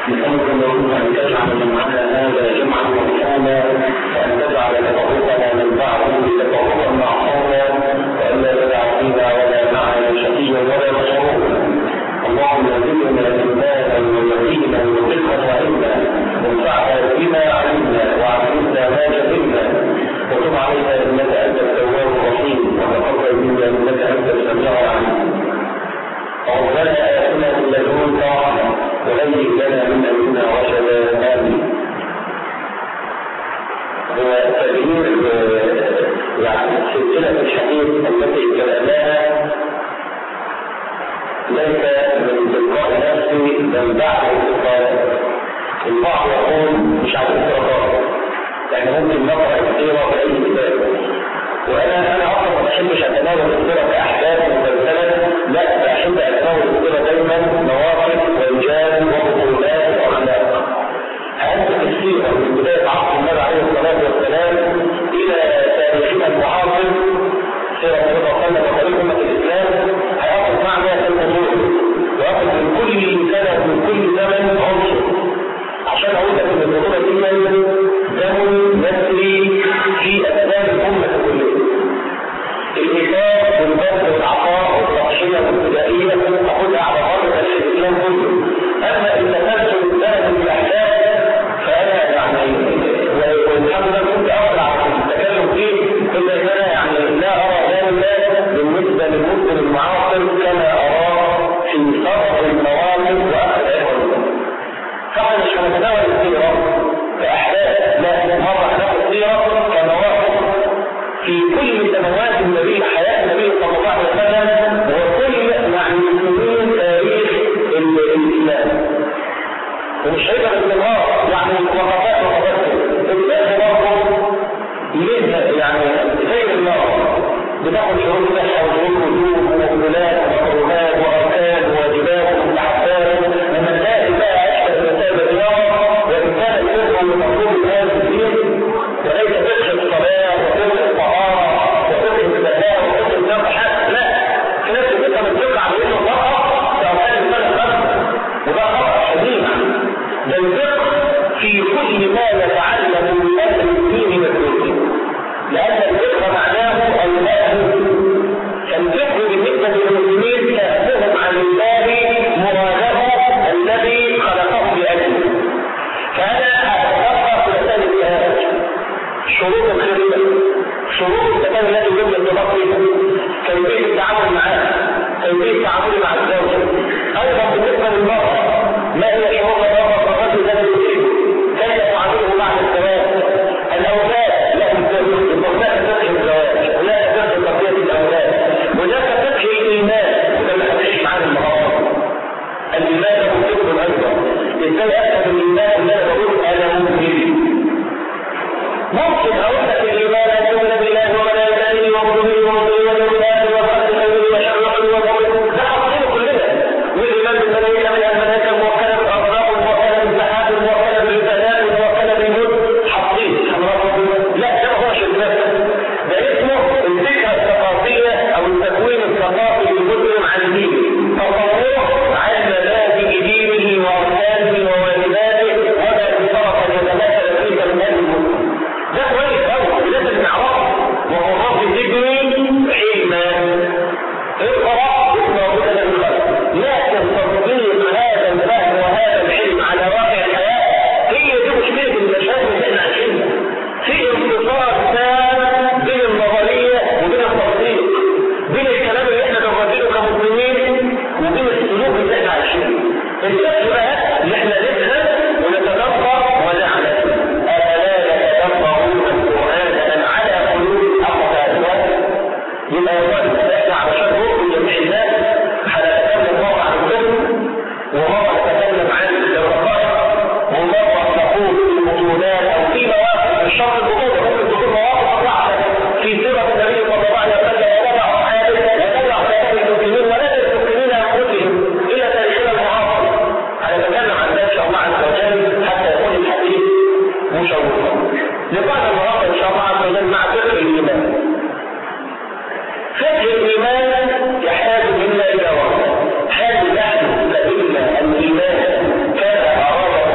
نسألك اللهم أن تجعل جمعنا هذا جمعا مرحوما وأن تجعل تفرقنا من بعده تفرقا معصوما وألا تدع فينا ولا معنا شقيا ولا مشروعا اللهم زدنا إيمانا ويقينا وفقها وعلما وانفعنا بما علمنا وعلمنا ما جهلنا وتب علينا إنك أنت التواب الرحيم وتقبل منا إنك أنت السميع العليم ربنا آتنا من لدنك رحمة وهيئ لنا من أمرنا رشدا آمين هو تغيير يعني سلسلة الحديث التي بدأناها ليس من تلقاء نفسي بل بعد التقاء البعض يقول مش عايز تقرا يعني ممكن نقرا السيره في اي كتاب وانا انا اصلا ما بحبش اتناول السيره كاحداث مسلسله لا بحب اتناول السيره دايما مواقف ورجال وبطولات واخلاق هامسك السيره من بدايه عصر النبي عليه الصلاه والسلام الى تاريخنا المعاصر سيره النبي صلى الله عليه وسلم وتاريخ امه الاسلام هياخذ معنا في الامور وياخذ من كل سنه من كل زمن عنصر عشان اقول لك ان البطوله دي دم يسري في اسباب الامه كلها الايثار والبذل والعطاء والتضحيه والابتدائيه اخذها على مر تاريخ الاسلام كله اما ان تسلسل الزمن بالاحداث فانا يعني والحمد لله كنت اقرا عن التكلم فيه الا ان انا يعني لا ارى ذلك بالنسبه للمسلم المعاصر كما اراه في صدر المواقف واخذ عبره فاحنا مش هنتناول السيره كاحداث لا مره هناخد سيره كمواقف في كل سنوات النبي حياه النبي صلى الله عليه وسلم وكل يعني سنين تاريخ الاسلام ومش هيبقى باستمرار يعني وقفات وقفات الاسلام برضه منها يعني زي النار بتاخد شروط صحه وشروط وجوب ومقبلات ومكروهات واركان وواجبات ومستحبات لما تلاقي بقى عشق المسائل الرياضه وان كان الفقه المطلوب الان في الدين وليس فقه الصلاه وفقه الطهاره وفقه الزكاه وفقه النفحه لا في ناس بتفهم الفقه على انه فقط كاركان السنه خمسه وده خطا شديد ده الفقه في كل ما يتعلم من اهل الدين والدين لأن الفقه معناه الفهم فالفقه بالنسبة للمسلمين كأسهم عن الله مراده الذي خلقه لأجله فأنا أتوقع في مسائل الجهاد شروط الخدمة شروط الزكاة التي يجب الانضباط فيها كيفية التعامل معها كيفية التعامل مع الزوجة أيضا بالنسبة للمرأة ما هي شروط المرأة والرجل الذي يصيبه كيف تعامله بعد الزواج الأولاد لهم هناك فقه الزواج هناك فقه تربية الأولاد هناك فقه الإيمان وده اللي هنعيش معاه النهارده الإيمان له فقه أيضا إزاي أفهم الإيمان اللي أنا بقول أنا مؤمن ممكن أقول لك الإيمان أن تؤمن بالله وملائكته ورسله ورسله واليوم الآخر والقدر خيره وشره وبره ده حاطينه كلنا والإيمان بالملائكة من الملائكة الموكلة بالأرزاق الموكلة بالسحاب الموكلة بالبنات الموكلة بالموت حاطين لا ده ما هوش النفس ده اسمه الفكرة الثقافية أو التكوين الثقافي للمسلم عن دينه تصوره عن مبادئ دينه وأركانه وواجباته وما افترق يتمثل في كلمات المسلم ده كويس قوي لازم نعرفه وهو رب ذكري علما اقرا اسم ربك الذي خلق لكن تطبيق هذا الفهم وهذا العلم على واقع الحياه هي دي مشكله المشاكل اللي احنا عايشينها في انتصار تام بين النظريه وبين التطبيق بين الكلام اللي احنا بنردده كمسلمين وبين السلوك اللي احنا عايشينه الفكر بقى اللي احنا نفهم ونتدبر ونعمل افلا يتدبرون القران ام على قلوب اقفالها يبقى يقول احنا علشان نرضي جميع الناس هنتكلم مره عن الفقه ومره نتكلم عن الرقائق ومره نقول في البطولات او في مواقف مش شرط البطوله ممكن تكون مواقف واحده في سيره النبي صلى الله عليه وسلم وتبع اصحابه وتبع سائر المسلمين ولا المسلمين انفسهم الى تاريخنا المعاصر هنتكلم عن ذلك ان شاء الله عز وجل حتى يكون الحديث مشوقا لقاء النهارده ان شاء الله عز وجل مع فقه الايمان فقه الايمان يحتاج منا الى وقت هل نحن لدينا الايمان كما اراد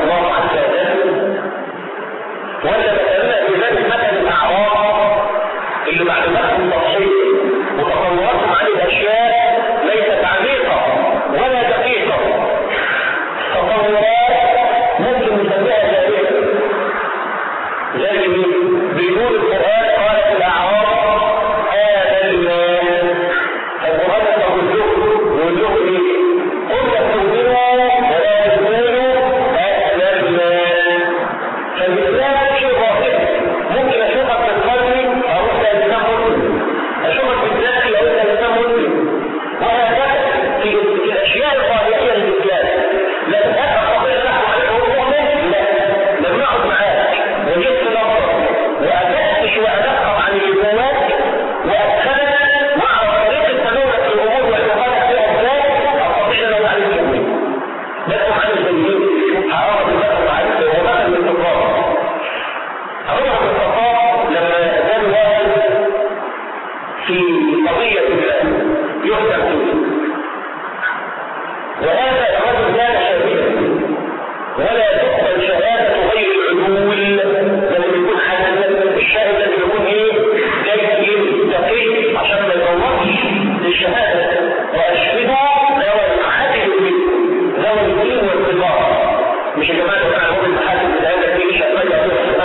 ولا تقبل شهادة غير العدول لازم يكون حسن الشاهد لازم يكون ايه؟ جيد دقيق عشان ما يطورش للشهادة واشهدوا ذوي عدل ذوي الدين والصفات مش يا جماعة انا هقول المحاسب في الآية دي مش هتميز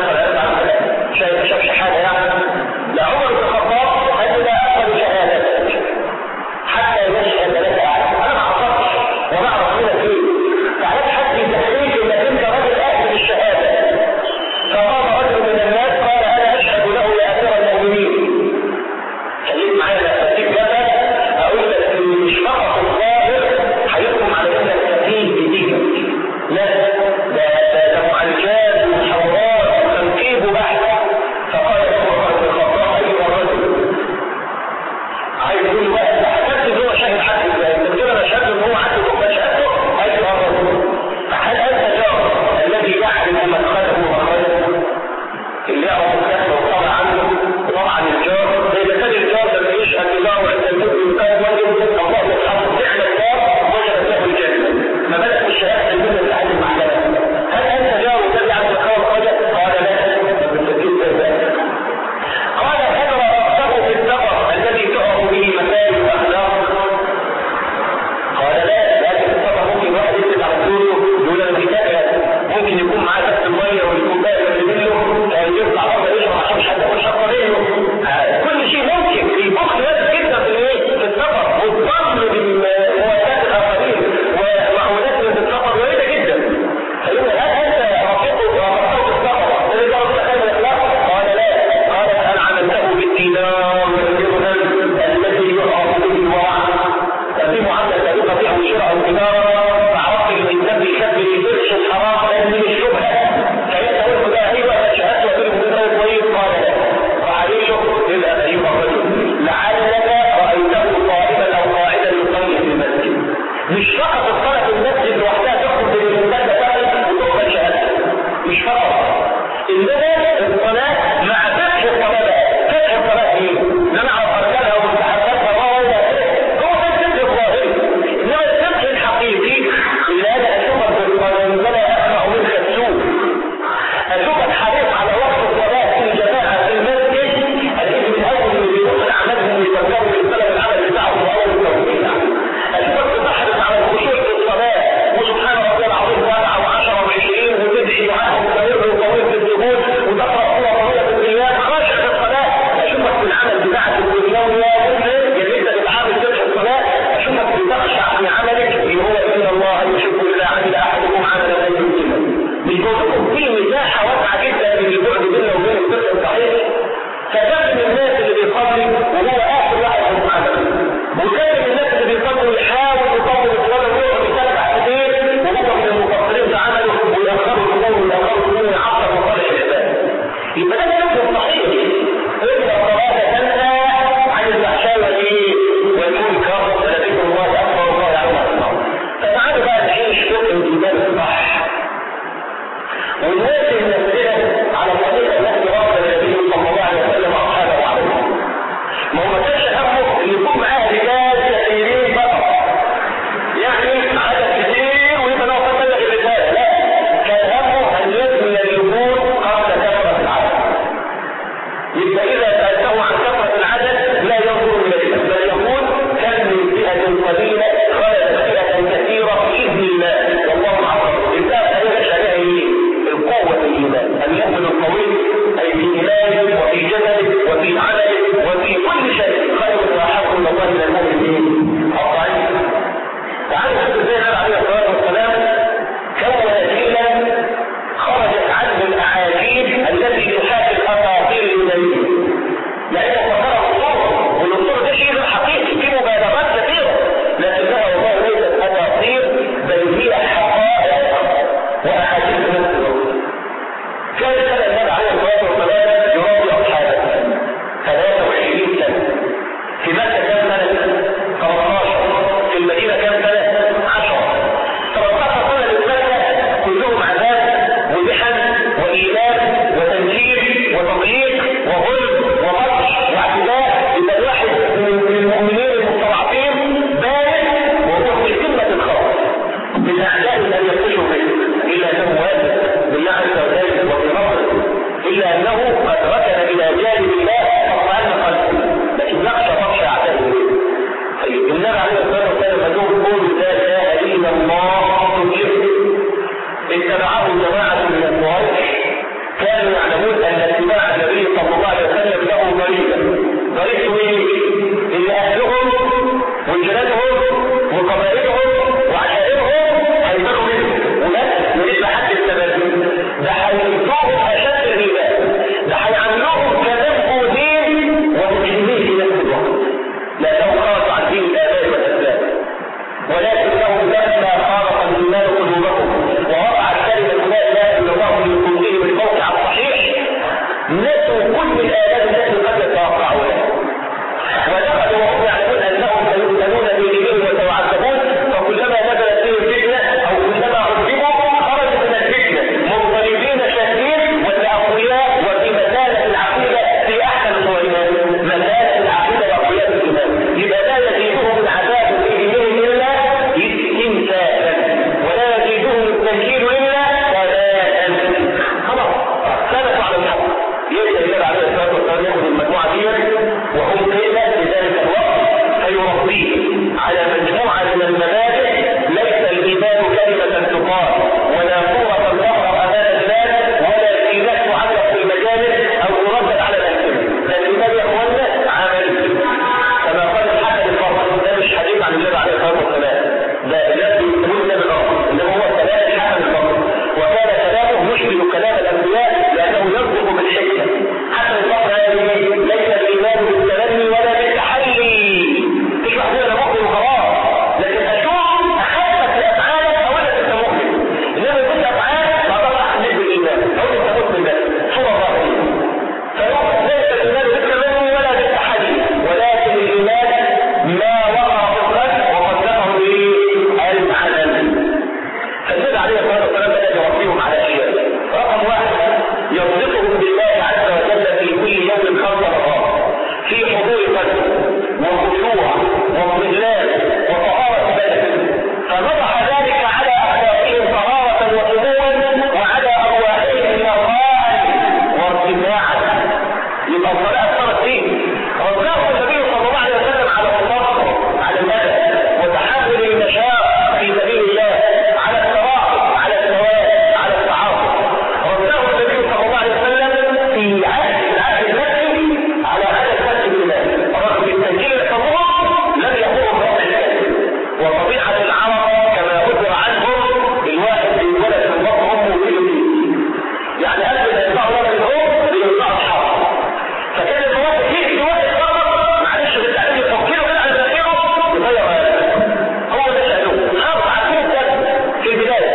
مثلا شايف شافش حاجة يعني لا عمر بن الخطاب قال لا أقبل شهادتك حتى يشهد لك أحد أنا ما أعرفش وما أعرف منك إيه تعرف حد يتحقيق إنك أنت راجل أهل الشهادة فقام رجل من الناس قال أنا أشهد له يا أمير المؤمنين خليك معايا لا أديك مثل أقول لك إن مش فقط الظاهر هيحكم على إنك تدين بدينك لا ده ده ده معالجات ومحاورات وتنقيب وبحث فقال عمر بن الخطاب أيها الرجل عايز يقول واحد حسبت ان هو شاهد حد ازاي انت بتقول انا شاهد ان هو عنده دخان شهادته ايها الرجل فهل انت جار الذي يعلم مدخله ومخرجه اللي يعرف الكسب وطبع عنه طبعا الجار زي ما كان الجار لما يشهد الله عند المؤمن كان واجب الله يرحمه نعم الجار وجبت له الجنه ما بالك بالشهاده الجنه اللي اهل المعلمه هل انت جار الذي عنده دخان ومخرجه قال لا بالتدريب ذلك قال كبر رأسه في السفر الذي تعرف به مكان واخلاق قال لا لكن السفر ممكن واحد يكتب على طوله دون المحتاج ممكن يكون معاه بس الميه والكوبايه اللي منه يطلع بره يشرب عشان مش هتاكل شطه منه كل شيء ممكن البخل وارد جدا في الايه؟ في السفر والظن بمواساة الاخرين ومعونات من السفر وارده جدا فيقول هل انت رفيق رفقته في السفر الذي جرى خير الاخلاق؟ قال لا قال هل عملته بالدينار والدرهم الذي يعرف به الورع ففي معامله تاريخ بيع وشراء وتجاره فعرفت ان الانسان بيخبي القرش الحرام لان من الشبهه فانت قلت ده ايوه انا شهدت وكيل مدير كويس قال لا فعليه يبقى ايها الرجل لعلك رايته قائما او قاعدا يصلي في المسجد مش فقط الصلاه في المسجد لوحدها تخرج من الانسان فقط وتقبل شهادته مش فقط انما الصلاه مع فتح الصلاه بقى فتح الصلاه ايه؟ ان انا اعرف اركانها ومستحباتها وهو الى اخره هو ده الفقه الظاهري انما الفقه الحقيقي اللي انا اشوفك بالمنزله اسمع منك السوء اشوفك حريص على وقت الصلاه في جماعه في المسجد الذي من اول اللي بيروح اعمالهم ويفكروا في السلف العمل بتاعهم واول التوحيد اشوفك بتحرص على الخشوع في الصلاه وسبحان ربي العظيم سبعه وعشره وعشرين وتدعي معاهم طويل وطويل في السجود وتقرا سوره طويله في القيام خاشع في الصلاه اشوفك في العمل بتاعك الدنيوي يا مسلم اللي انت بتعامل في الصلاه اشوفك بتخشع في عملك اللي هو ان الله يحب اذا عمل احدكم عملا ان يتمه مش بقولكم في مساحه واسعه جدا من البعد بيننا وبين الفقه الصحيح فكم من الناس اللي بيصلي وهو اخر واحد في المحاضره وكم من الناس اللي بيصلي ويحاول يطول الصلاه ويقعد يتابع كتير وهو من المقصرين في عمله ويأخروا الصلاه ويأخروا الصلاه ويعطل مصالح العباد يبقى ده الفقه الصحيح ان الصلاه تنهى عن الفحشاء والايه والمنكر ولذكر الله اكبر والله يعلم ما تصنعون فتعالوا بقى نعيش فقه الايمان الصح ونواجه نفسنا على الطريقه التي ربى النبي صلى الله عليه وسلم واصحابه عليها. ما هو ما كانش همه ان يكون معاه رجال كثيرين فقط. يعني عدد كثير ويبقى هو قد بلغ الرساله، لا كان همه ان يبني الوجود قبل كثره العدد. يبقى اذا سالته عن كثره العدد لا ينظر الى الاسم بل يقول كم من فئه قليله خلت فئه كثيره باذن الله والله معظم يبقى هيبقى عليها ايه؟ القوه في الايمان ان يكون القوي اي في ايمانه وفي جسده وفي عمله وفي كل شيء خير واحب من الله من المؤمن الضعيف تعالوا شوفوا ازاي النبي عليه الصلاه والسلام كون جيلا خرجت عنه الاعاجيب التي تحاكي الاساطير اليونانيه لان الصحابه الصور والاسطوره ده شيء حقيقي في مبالغات كثيره لكنها والله ليست اساطير بل هي حقائق واحاديث نفس الوقت كان سنه النبي عليه الصلاه والسلام يربي اصحابه 23 سنه في مكه كم سنه 13 في المدينه كم سنه 10 13 سنه في مكه كلهم عذاب ومحن وايمان وتنكير وتضييق وظلم وبطش واعتداء يبقى الواحد من المؤمنين المستضعفين بارد وهو في قمه الخوف من اعداء ان يفتشوا به الا انه قالوا جماعة من قريش كانوا يعلمون ان اتباع النبي صلى الله عليه وسلم له ضريبة ضريبته ايه؟ ان اهلهم وجيرانهم وقبائلهم وعشائرهم هيبقوا منهم ولا وليس حد التبادل ده هيدوهم اشد الربا ده هيعملوهم كمنبوذين ومجرمين في نفس الوقت لانهم خرجوا عن دين الاباء والاسباب ولكنهم لما خالط الايمان قلوبهم ووقعت كلمه لا اله الا الله في قلوبهم الموقع الصحيح نسوا كل الاداب التي قد يتوقعونها ودخلوا وهم يعلمون انهم سيفتنون في دينهم وسيعذبون فكلما نزلت فيهم فتنه او كلما عذبوا خرجوا من الفتنه مضطربين شاكين والاقوياء وفي مساله العقيده في احسن صورها مساله العقيده واقوياء الايمان يبقى لا يزيدهم العذاب في دينهم الا استنكافا ولا يزيدهم التنكيل الا ثباتا خلاص ثبتوا على الحق يبدا النبي عليه الصلاه والسلام ياخذ المجموعه دي وهم قيل في ذلك الوقت فيربيه على مجموعه من المبادئ ليس الايمان كلمه تقال ولا صوره تظهر امام الناس ولا سيرات تعلق في المجالس او تردد على الالسنه ده الايمان يا اخوانا عمل كما قال الحسن البصري ده مش حديث عن النبي عليه الصلاه والسلام ده الذي يقول النبي الاخر اللي هو كلام الحسن البصري وكان كلامه يشبه كلام الانبياء لانه ينطق بالحكمه حسن البصري هذه ليس الايمان بالتمني ولا بالتحلي مش محمود انا مؤمن وخلاص لكن اشوف احبك لافعالك اقول لك انت مؤمن انما كنت افعالك ما تطلع حديث بالايمان اقول انت مؤمن بس صوره ظاهريه فيقول ليس الايمان بالتمني ولا بالتحلي ولكن الايمان ما وقع في القلب وصدقه به العمل فالنبي عليه الصلاه والسلام بدا يربيهم على اشياء رقم واحد يصدقهم بالله عز وجل في كل يوم خمس مرات في حضور قلب وخشوع واطمئنان وطهاره بدن فوضع ذلك على اخلاقهم طهاره وسموا وعلى ارواحهم نقاء وارتفاعا يبقى الصلاه صارت ايه؟ رباه النبي صلى الله عليه وسلم على الصبر على المدى وتحمل المشاق في سبيل الله على التراحم على الثواب على التعاطف رباه النبي صلى الله عليه وسلم في عهد العهد المكي على هذا الفرد الايماني رغم التسجيل الحضور لم يقوم برفع الكلام وطبيعه العرب كما ذكر عنهم الواحد بيولد من بطن امه ويجي يعني قبل ما يطلعوا ولد الام بيطلعوا اصحاب فكان الواحد يجي واحد غلط معلش بالتعليم يفكره كده على مناخيره يغير هذا هو ده شأنه خلاص عارفين الدرس في البدايه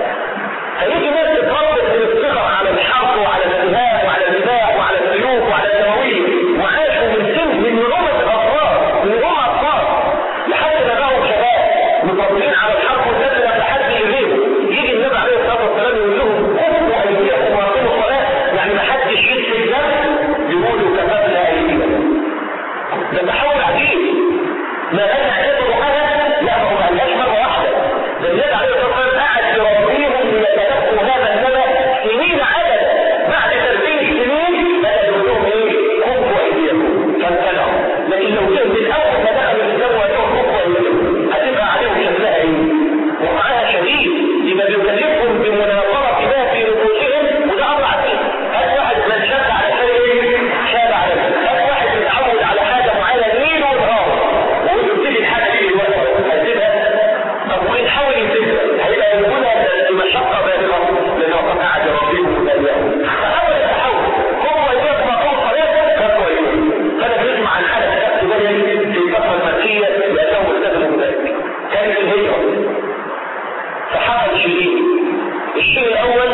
هيجي ناس تتربط من الصغر على الحرب وعلى الانهاء وعلى النباح وعلى السيوف وعلى الدواوين وعاشوا من سن من نعومه الاطفال من نعومه اطفال لحد ما بقوا شباب مطبقين على الحرب والنبي لحد يغيبوا يجي النبي عليه الصلاه والسلام يقول لهم قوموا ايديكم واقيموا الصلاه يعني ما حدش يدفع الذنب يقولوا كتبنا ايدينا ده تحول عجيب ما قال اعتبروا حاجه لا هو ما قالهاش مره واحده ده النبي عليه الصلاه والسلام قعد يربيهم ليتلقوا هذا النبأ سنين عددا بعد تربيه سنين بدا يقول لهم ايه كفوا ايديكم فامتنعوا لكن لو كان من اول ما دخل الاسلام وقال كفوا ايديكم هتبقى عليهم شكلها ايه؟ وقعها شديد يبقى بيكلفهم بمناظره ما في نفوسهم وده امر عجيب هات واحد من شد على شيء شاب على شيء هات واحد متعود على حاجه معينه ليل ونهار ويبتدي الحاجه دي دلوقتي هتسيبها طب وين حاول يسيبها هيبقى يقولها بمشقه بالغه لانه قد قعد يربيهم ايام فحاول يتحول هو يقف مقام صلاه كان كويس فانا بنسمع عن حاله كتبت بالي في الفتره المكيه لانه التزموا بذلك كانت الهجره فحصل شيئين الشيء الاول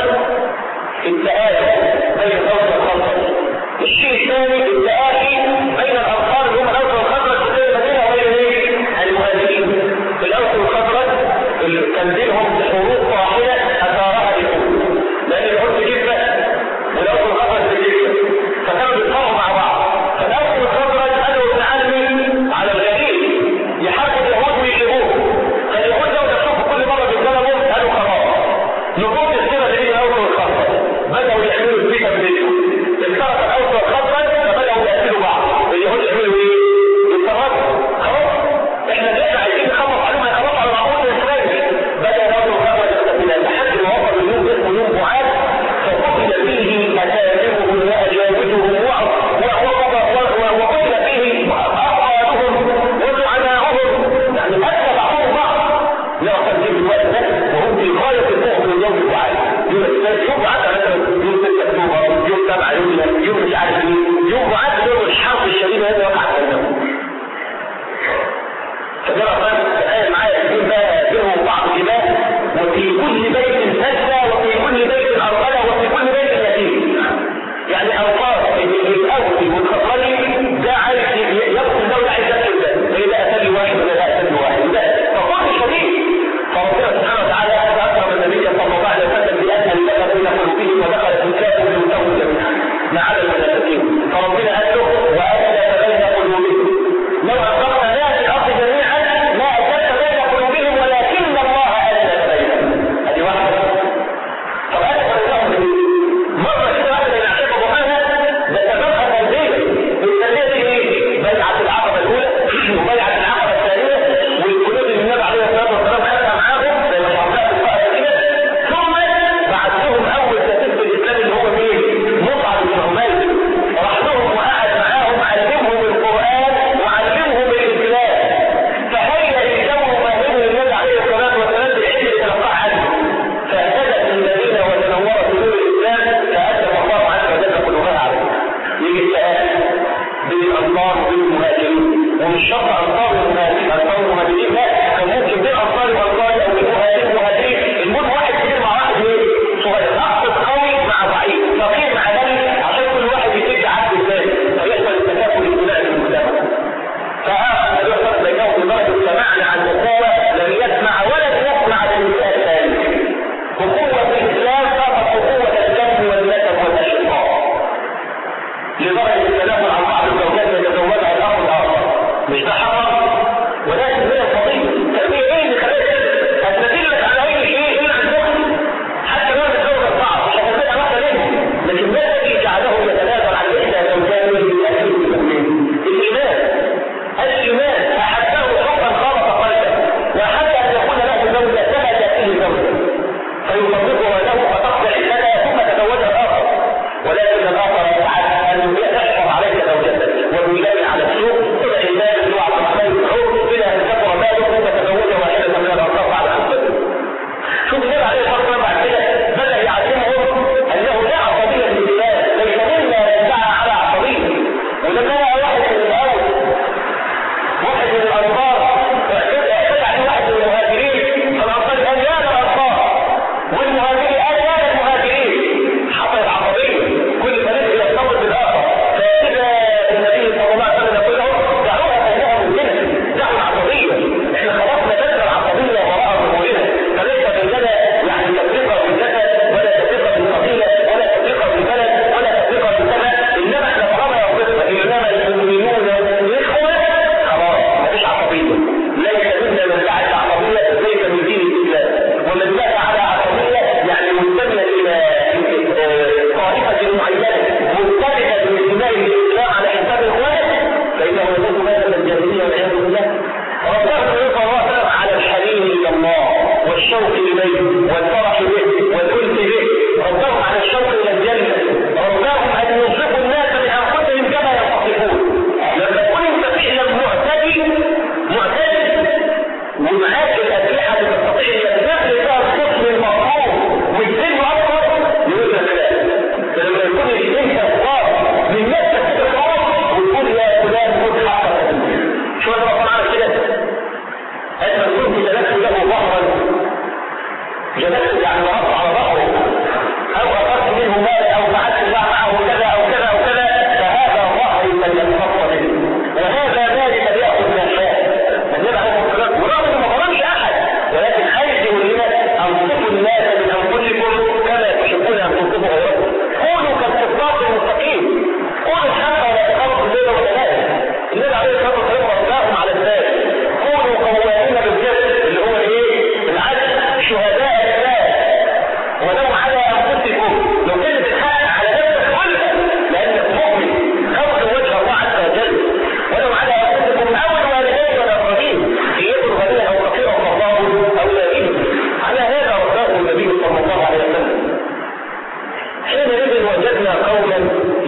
التآلف بين الأوس والخزرج الشيء الثاني التآخي بين الأنصار اللي هم الأوس والخزرج في المدينة وبين ايه؟ المهاجرين الأوس والخزرج اللي كان بينهم حروب طاحنة أثارها اليهود لأن اليهود جبة والأوس والخزرج جبة فكانوا بيتفاهموا مع بعض فالأوس والخزرج قالوا تعالوا على الغريب يحاربوا اليهود ويجيبوهم فاليهود لو يشوفوا كل مرة بيتكلموا قالوا خلاص نقوم السنة اللي هي الأوس والخزرج بدأوا يعملوا البيتا بينهم اختلط الأوس والخزرج فبدأوا يقتلوا بعض اليهود يعملوا ايه؟ يتصرفوا خلاص احنا لسه عايزين نخلص عليهم هيخلصوا على معقول الإسرائيل بدأ الأوس والخزرج يقتتلان لحد ما وصل اليوم اسمه يوم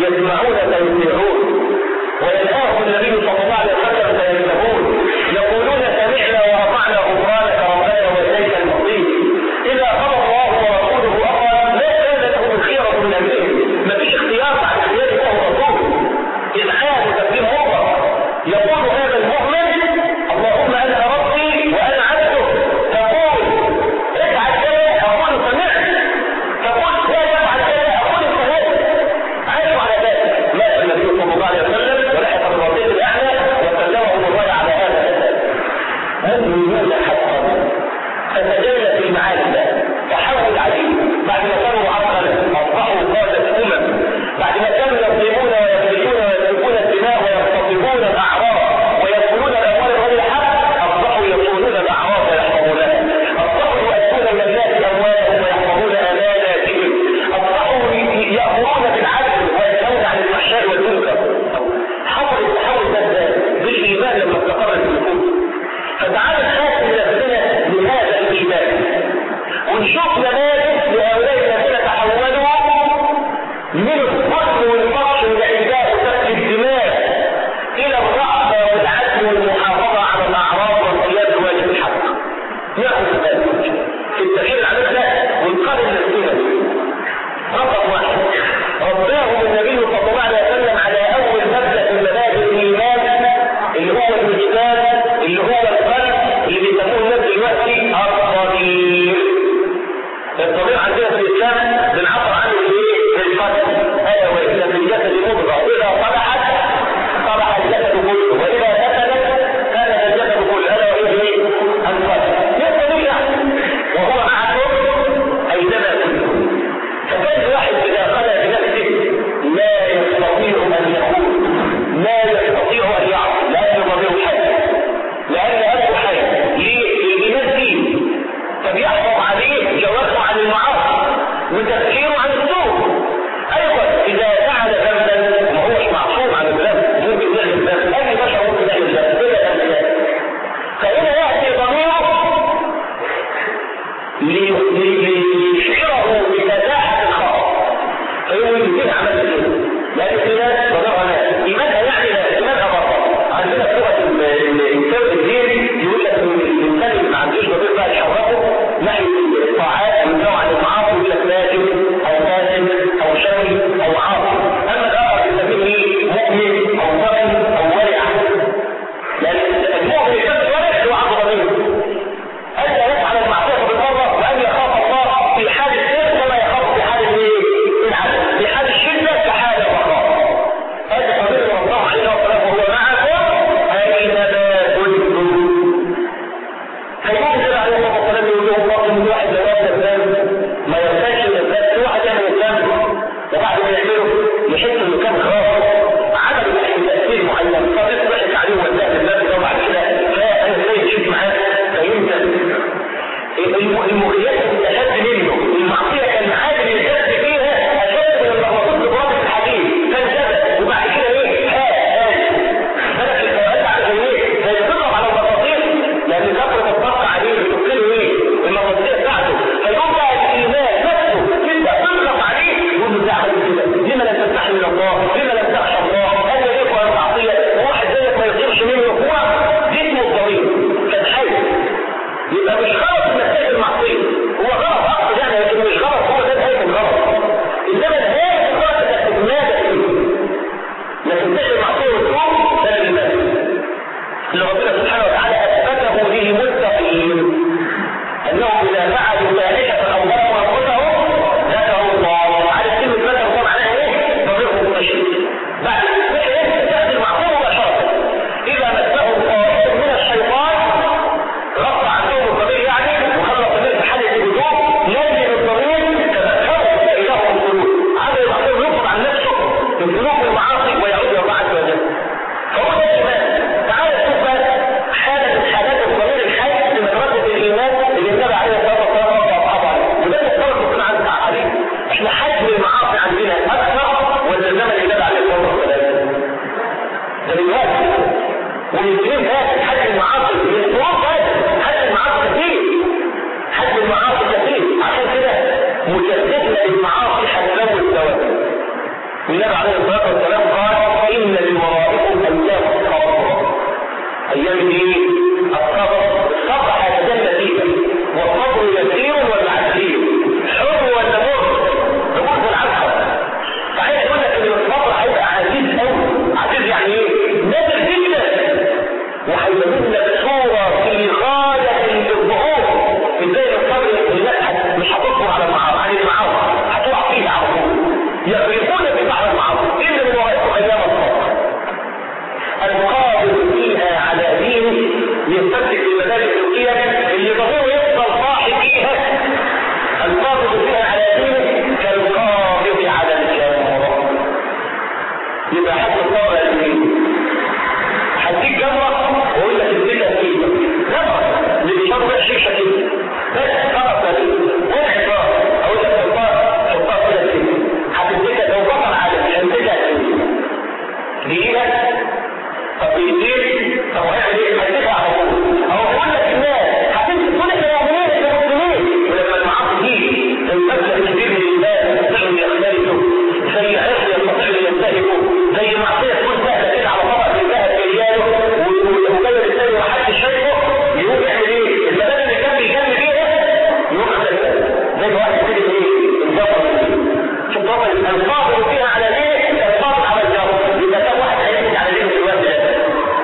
يسمعون فيطيعون وينهاهم النبي صلى الله عليه وسلم فينتهون يقولون سمعنا واطعنا غفرانك ربنا واليك المصير اذا قضى الله ورسوله امرا لا كان لهم الخيره من امرهم ما فيش اختيار بعد اختيار الله ورسوله اذعان وتسليم امر يقول هذا المؤمن اللهم انت ربي وانا عبدك تقول افعل كذا اقول سمعت تقول لا تفعل كذا اقول انتهيت عاشوا على ذلك مات النبي صلى الله عليه وسلم ولحق بالرصيد الاعلى وسلمهم الله على هذا مؤمنون حقا فتجلى في المعارف تحول عليه بعد ما كانوا عقلا اصبحوا قاده امم بعد ما كانوا يظلمون ويسرقون ويسرقون الدماء ويغتصبون الاعراض ويدخلون الاموال بغير حق اصبحوا يصونون الاعراض ويحفظونها اصبحوا يؤدون الى الناس اموالهم ويحفظون اماناتهم اصبحوا يامرون بالعدل وينهون عن الفحشاء والمنكر حصل التحول ده بالايمان لما استقر في النفوس فتعالى نحاسب نفسنا لهذا الايمان ونشوف نماذج لهؤلاء الذين تحولوا من الظلم والبطش والاعتداء وسفك الدماء الى الرأفة والعدل والمحافظة على الاعراض والقيام بواجب الحق ناخذ ذلك في التغيير على ده ونقارن نفسنا رقم واحد رباهم النبي صلى الله عليه وسلم على اول مبدا من مبادئ الايمان اللي هو الوجدان اللي هو القلب اللي بيسموه الناس دلوقتي الضمير الضمير عندنا في الاسلام بنعبر عنه بايه؟ بالقلب الا وان في الجسد مضغه اذا صلحت صلح الجسد كله واذا فسدت فسد الجسد كله الا وهي ايه؟ القلب يقدر يعني وهو معكم اينما كنتم فكان الواحد اذا خلى بنفسه لا يستطيع ان يقول لا يستطيع ان يعصي لانه ضميره حي لان قلبه حي ليه؟ الايمان فيه فبيحفظ عليه جوابه عن المعاصي وتفكيره عن السوء ايضا اذا فعل ذنبا ما هوش معصوم عن الذنب ممكن يعمل ذنب اي بشر ممكن يعمل ذنب الا الانبياء فهنا ياتي ضميره ليشعره بفزاحه الخطا فيقول يمكن عمل كده لان في ناس ضميرها ناس ايمانها يعني لا ايمانها بطل عندنا في لغه الانسان الديني يقول لك ان الانسان اللي ما عندوش ضمير بقى يحركه ناحيه الطاعات ويمنعه عن المعاصي يقول لك لازم او فاسد او شوي او عاصي اما الاخر يسميه ايه؟ مؤمن او ضمن او ورع لان المؤمن يسمى ورع هو عنده ضمير ألا يفعل المعصية بالمرة وأن يخاف الله في حال الخير كما يخاف في حال الايه؟ العدل في حال الشدة كحال الرخاء هذا قضية الله عليه وسلم وهو معكم أينما كنتم فينزل عليه الصلاة والسلام يقول له الله إن واحد لو أدى الذنب ما يرتاحش من الذنب في واحد يعمل الذنب وبعد ما يعمله يحس إنه كان خلاص عمل تحت تأثير معين فبس ضحك عليه ووداه الذنب ده وبعد كده فأنا ازاي تشوف معاه فينزل المغريات الاشد منه المعصيه كان عادل الجد فيها اشد من المغلطات بضرب الحديد فانتبه وبعد كده ايه ها ها بدات الفوائد على ايه زي بتضرب على المفاصيل لان كثره الضغط عليه بتبطله ايه المفاصيل بتاعته فيقوم بقى الايمان نفسه تبدا تضغط عليه يقول له ده عمل كده لما لا تستحي من الله لما لا النبي عليه الصلاه والسلام قال ان لورائكم ايام الصبر ايام ايه؟ الصبر الصبر هيتجلى فيها والصبر يسير ولا عسير حر ولا مر بمر العسكر فعايز يقول لك ان الصبر هيبقى عزيز قوي عزيز يعني ايه؟ نادر جدا وهيبين لك صوره في غايه الظهور ازاي الصبر الناس مش هتصبر على المعاصي عن المعاصي هتقع فيها على طول يغرقون ببعض المعاصي ان من ورائكم ايام الصبر القادر فيها على دينه يستمسك بمدارس القيم اللي ضروري يفضل صاحب فيها القادر فيها على دينه كالقابض على الجمره يبقى حد الطابع الاثنين هديك جمره واقول لك اديتها فيه جمره اللي بيشرب الشيشه كده بس فقط بس وين عباره اقول لك حطها حطها كده كده هتديك لو بطل عادي مش هتديها كده دقيقه طب بايديك طب هيعمل ايه؟ هيدفع على طول اهو بقول لك الناس هتمسك كل المؤمنين المسلمين ولما المعاصي تيجي تنتبه كثير من الناس يستطيعوا ان يختلفوا زي عرق يستطيعوا ان ينتهكوا زي معصيه تكون سهله كده على طبق الذهب كرياله والمجلد الثاني محدش شايفه يقوم يعمل ايه؟ المدام اللي كان بيجنن فيها يقوم عمل زي ما واحد كده ايه؟ الضبط شوف طبعا القابض فيها على ليه؟ القابض على الجبر يبقى كم واحد هيمسك على ليه في الوقت ده؟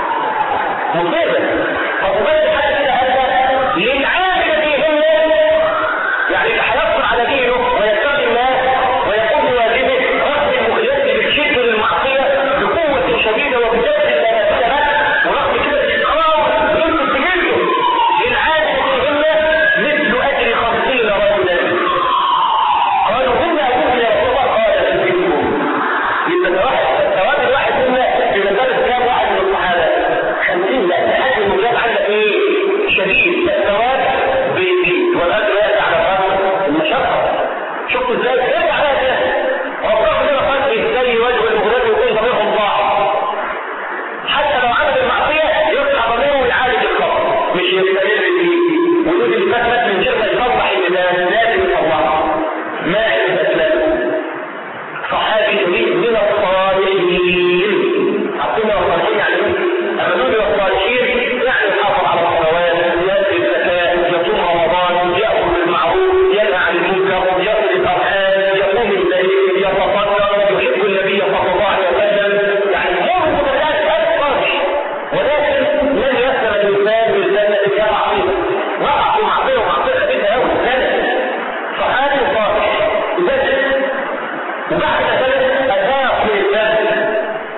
مصيبة فقبل حتى هذا للعامل فيهن يعني اللي هيصبر على دينه ويتقي الله ويقوم بواجبه رغم المخلص بالشد للمعصية بقوة شديدة وبجد لا نفسها ورغم كده الاستقرار يمسك بجلده للعامل فيهن مثل أجر خمسين رجلا قالوا هن أبوك يا رسول الله قال تنزلهم يبقى واحد ثواب الواحد منا في مدارس كام واحد من الصحابه 50 لا حد المجاب عندك ايه شديد الثواب بيزيد والاجر ياتي على الراس المشقه شفتوا ازاي ارجع بقى كده وقف لنا فرق ازاي وجه المغرب يكون ضميرهم ضاع حتى لو عمل المعصيه يرجع ضميره ويعالج الخطا مش يستمر فيه ويقول اللي فات مات من غير ما يصلح ان ده لازم يصلحه ما الاسلام صحابي جميل من الصالحين عطينا الصالحين يعني ايه؟ اما نقول الصالحين يعني يحافظ على الصلوات يؤدي الزكاه يصوم رمضان ياكل بالمعروف ينهى عن المنكر يصل الارحام يقوم الليل يتصدق يحب النبي صلى الله عليه وسلم يعني يربط الناس الصالح ولكن لن يسلم الانسان بالجنه اذا يقع فيها وقع في معصيه ومعصيه خبيثه قوي صحابي صالح لذلك وبعد ذلك أتاه في الباب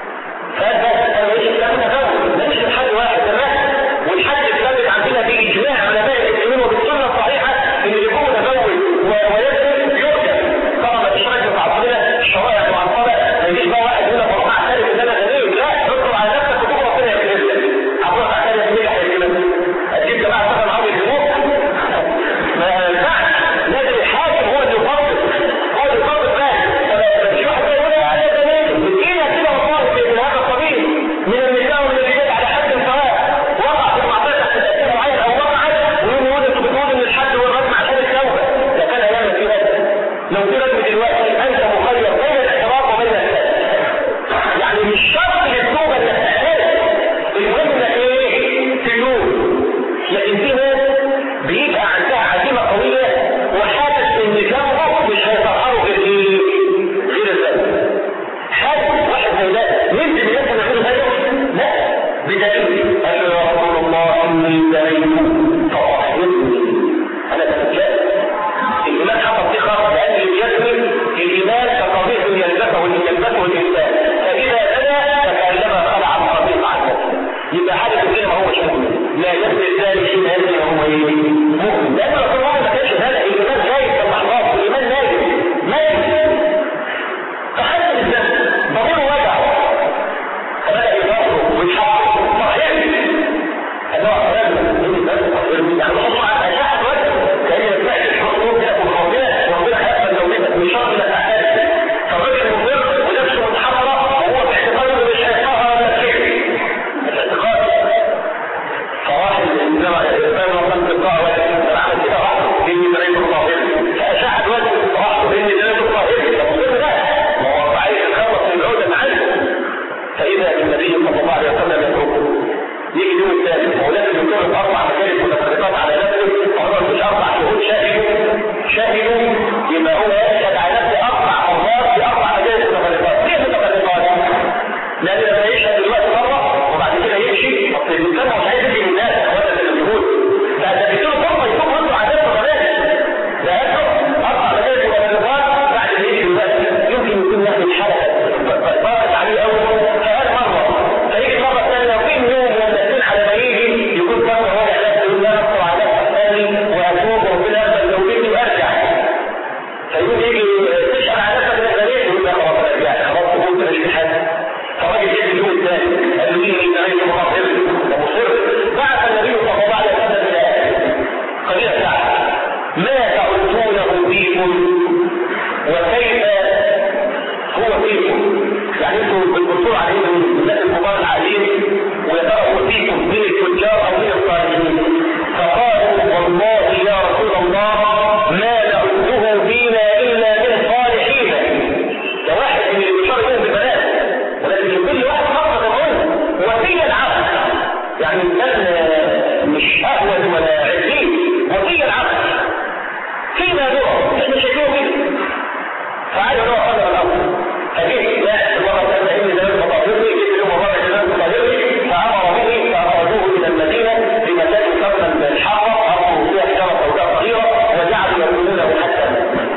فبس أنا مش الكلام تفاوت ده مش الحد واحد تمام والحد الثابت عندنا بإجماع علماء المسلمين وبالسنة الصحيحة إن اللي يكون تفاوت ويسلم يقدم طبعا ما فيش راجل تعطينا الشرائع المعصبة ما يجيش بقى واحد يقول لك والله اعترف إن أنا غريب لا تدخل على نفسك وتقول ربنا يكرم لك هتروح تعترف مين اللي هيكرمك؟ هتجيب جماعة مثلا عمرو الجمهور ما ينفعش لازم الحاكم هو اللي يفضل هو اللي يفضل بقى مش واحد يقول لي على دليل مسكينه كده والله من هذا القبيل من النساء والرجال على حد سواء وقع في المعصيه تحت تاثير معين او وقعت ويقول يقول انتوا بتقولوا ان الحد والرجم عشان التوبه ده كان ايام في هذا لو في رجم دلوقتي انت مخير بين الاحتراق وبين السلام يعني مش شرط للتوبه انك تحترق المهم انك ايه تنوب لكن في ناس بيبقى عندها عزيمه قويه وحاسس ان جنبه مش هيطهروا غير ايه؟ غير الذنب. حاسس واحد زي ده ينزل ينزل غير ذنب؟ لا بدليل قال له يا رسول الله اني زنيت فطهرني انا تفجأت الايمان حصل فيه خاص لان اللي بيزني الايمان كقضيه يلبسه يلبسه الانسان فاذا زنى فكانما خلع هو فيكم يعني انتوا بتبصوا عليه من الناس الكبار العاديين ويا ترى هو فيكم من التجار او من الصالحين فقالوا والله يا رسول الله ما نعده فينا الا من صالحين ده واحد من اللي بيشار بهم بالبنات ولكن لكل واحد خاصه كمان وفي العقل يعني الانسان مش اهون ولا عزيز وفي العقل فيما نرى احنا شايفينه كده فعلى نوع هذا الامر فجئت لا المره الثالثه ان زمان مطهرني جئت له مره زمان مطهرني فامر به فاخرجوه الى المدينه بمكان يسمى الحرم او فيها حجاره سوداء صغيره وجعلوا يقولونه حتى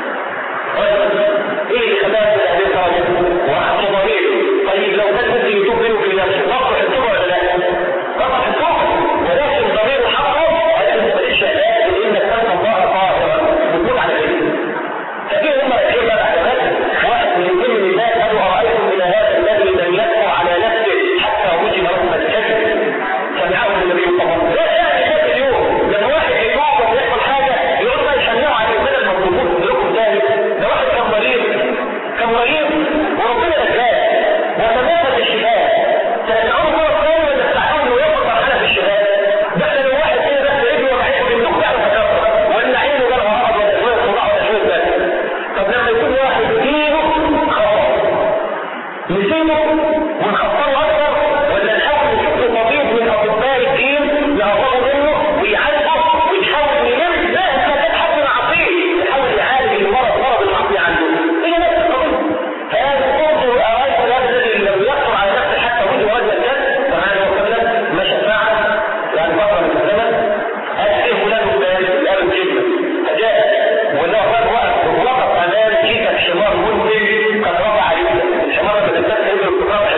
ايه اللي خلاها في هذه الدرجه؟ واحد طبيعي طيب لو كان ممكن يتوب منه في نفسه نصح التوبه ولا لا؟ نصح التوبه ولكن ضمير حقه انت ماليش علاج لانك تلقى الله طاهرا وتموت على كده ففي هم الاثنين بقى بعد واحد من كل الناس قالوا ارايتم الى هذا الذي لم يدفع على نفسه حتى وجد رحمه الكذب سمعه النبي صلى الله عليه وسلم لا يعني ذات اليوم لما واحد يتوب ويحصل حاجه يقول بقى يشنعوا على الانسان المظلومون لكم ذلك ده واحد كان مريض كان مريض وربنا نجاه وتمامت الشفاء تدعوه هو الثاني ولا تدعوه انه ياخد مرحله في الشفاء ده احنا لو واحد كده بس ابنه وبعيده بالنوم يعرف يكفر ولا عينه جالها مرض ولا شويه صداع ولا شويه بس طب لما يكون واحد دينه خلاص نسيبه ونخسره اكتر ولا نحاول نشوف له طبيب من اطباء الدين نقربه منه ويعالجه ونحاول نلم لا احنا كان حد معصيه نحاول يعالج المرض مرض المعصيه عنده هي نفس القضيه فهذا انظر ارايت هذا الذي لم يقدر على نفسه حتى وجه وجه الكذب فمعنى وسلم مشى ساعه يعني فتره من الزمن قال ايه فلان وفلان قالوا كلمه فجاء ولا قال وقف وقف امام جيفه حمار منزل قد رفع عليه الحمار لما تتسلل يضرب بقطع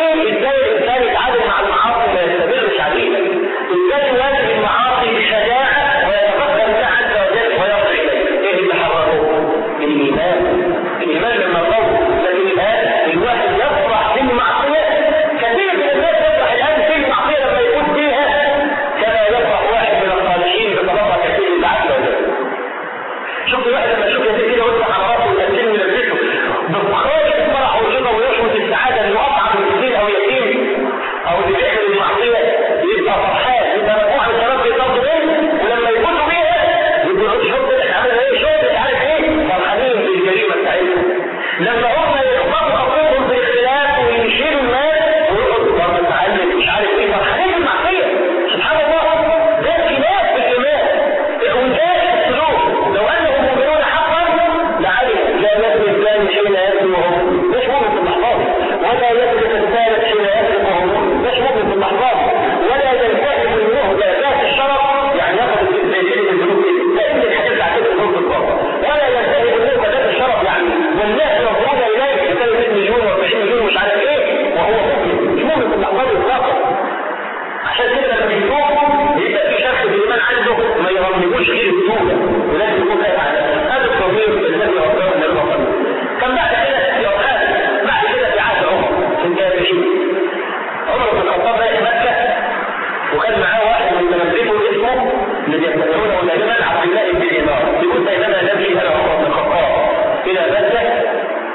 علمني ازاي الانسان يتعامل مع المعاصي وما يستمرش عليها ازاي يواجه المعاصي بشجاعه ويتقبل الله عز وجل ويرجع اليه ايه اللي حرره الايمان الايمان لما قوي لكن الان الواحد يفرح بالمعصيه كثير من الناس يفرح الان في المعصيه لما يكون فيها كما يفرح واحد من الصالحين بتبرع كثير الله عز وجل شوف الواحد لما يشوف يديه كده ويفتح على راسه ويأكله ويلبسه بخارج الفرح والرضا ويشعر بالسعاده انه اطعم مسكين او يتيم او اللي بيعمل المعصيه يبقى فرحان يبقى مجموعه من الشباب بيصدوا ايه ولما يفوتوا بيها يقولوا شوف ده عامل ايه شوف مش عارف ايه فرحانين بالجريمه بتاعتهم لما هم يخبطوا خطوطهم في الاختلاف ويشيلوا المال ويقعدوا طب متعلم مش عارف ايه فرحانين بالمعصيه سبحان الله ده خلاف بالايمان وذلك السلوك لو انهم مؤمنون حقا لعلم لا يسرق الثاني حين يسرقهم مش مؤمن في اللحظات ولا يسرق الثالث حين يسرقهم مش مؤمن في اللحظات ولا يلتهب المهدى ذات الشرف يعني ياخذ زي البنوك كده الحاجات اللي عندنا في البنوك ولا يلتهب المهدى ذات الشرف يعني والناس ينظرون اليه يساوي 2 مليون و40 مليون مش عارف ايه وهو مؤمن مش مؤمن في اللحظات اطلاقا عشان كده لما يشوف يبقى في شخص الايمان عنده ما يرمجوش غير التوبه ولازم يكون خايف على نفسه هذا الضمير الذي ربنا من الوطن كان بعد كده يوحنا بعد كده في عهد عمر في الجاهليه عمر بن الخطاب رايح مكه وكان معاه واحد من تلامذته اسمه الذي يتبعونه دائما عبد الله بن دينار يقول بينما نمشي انا عمر بن الخطاب الى مكه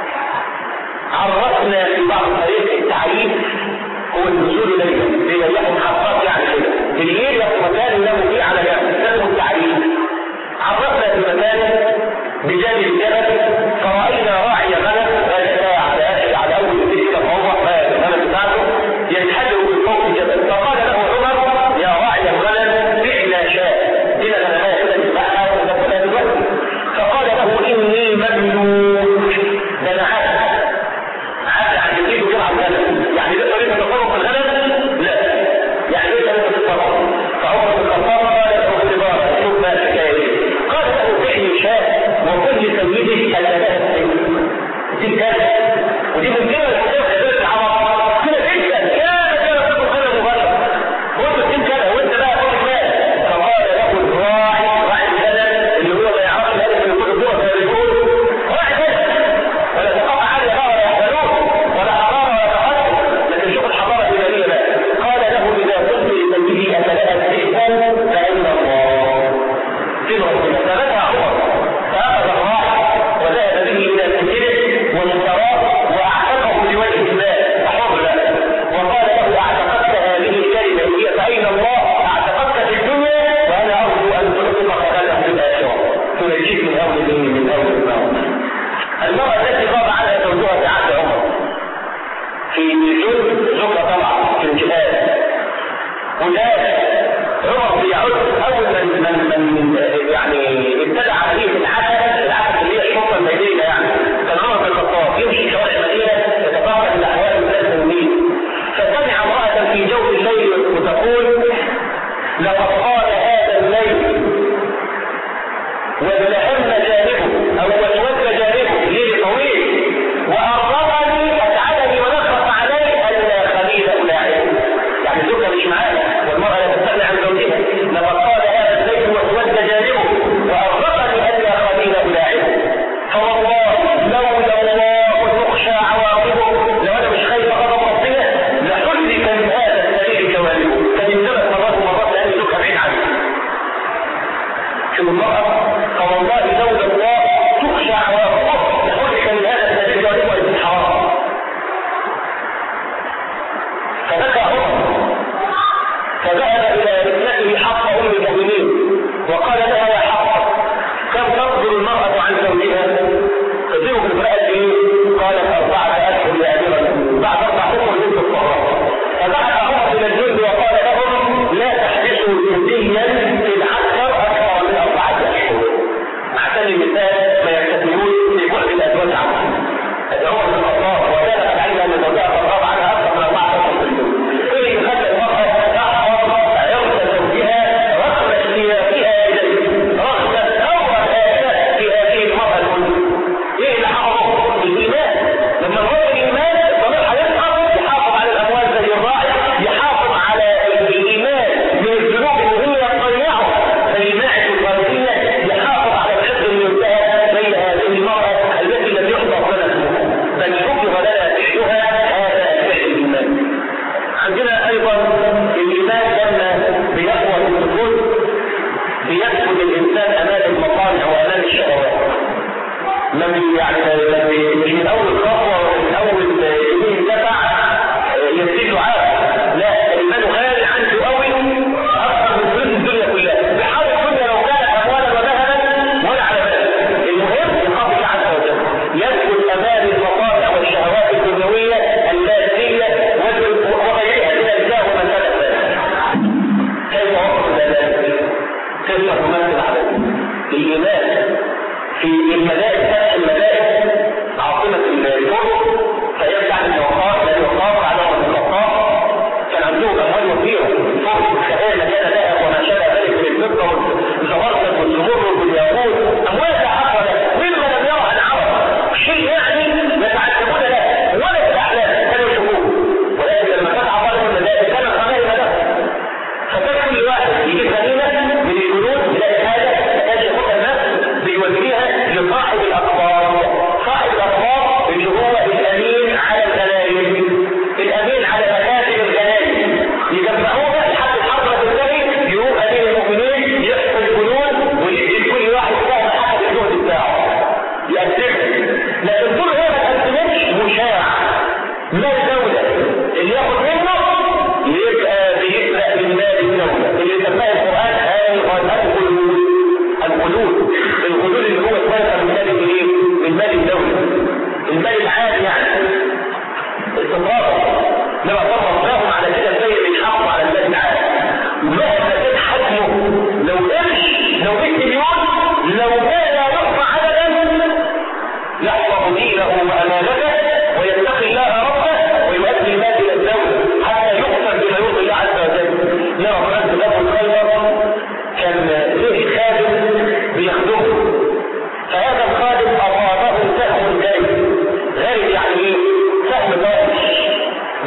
عرفنا في بعض طريق التعريف هو النزول ليلا ليلا يكون حقات يعني كده الليل يكون مكان له فيه على جنب اسمه التعريف عرفنا في مكان بجانب الجبل فرأينا راعي غنم على على اول تلك الموضع الغنم بتاعته يتحجر من فوق الجبل فقال له عمر يا راعي الغنم بعنا شاة إلى غنمات كده تذبحها وتذبحها دلوقتي فقال له إني مملوك ده أنا عارف عارف عن يزيد كده على الغنم يعني ده طريقة تصرف في الغنم لا يعني ايه طريقة التصرف فعمر بن الخطاب قال له اختبارا شوف ما الحكاية دي قال له بعني شاة وقل لسيدك ألا تهتم دي كذا ودي ممكنة الحكاية في ذلك العرب كده جدا كان كان تاكل غنم مباشر قلت الدين كذا وانت بقى قلت مال فقال له الراعي راعي الغنم اللي هو ما يعرفش الالف من كل الدول فيقول راعي كذا ولا تقطع علي بقى ولا يحزنون ولا حضاره ولا تقدم لكن شوف الحضاره الإيمانية بقى قال له إذا قلت لسيدي أتلاقى السيئان فإن الله في ربنا ثبتها عمر فأخذ الراحة وذهب به إلى المسجد واشتراه وأعتقه لوجه الله فحر له وقال له أعتقدت هذه الكلمة هي فأين الله أعتقدت في الدنيا وأنا أرجو أن تعتق هذا في الآخرة تنجيك من أول الدين من أول الموت المرأة التي غاب عنها زوجها في عهد عمر في الجند زوجها طلع في الجهاد وذلك عمر بيعود اول من من من يعني ابتدع هذه العهد العهد اللي هي الشرطه المدينه يعني كان عمر بن الخطاب يمشي شوارع المدينه يتفاقد الاحوال الناس المؤمنين فسمع امراه في جوف الليل وتقول لقد قال هذا الليل وازدحم جانبه او واسود جانبه ليل طويل وارغبني اتعبني ونخرق عليه الا خليل اولئك يعني زوجها مش معانا والمراه لا تستغني عن زوجها لقد قال هذا الليل واسود جانبه وارغبني الا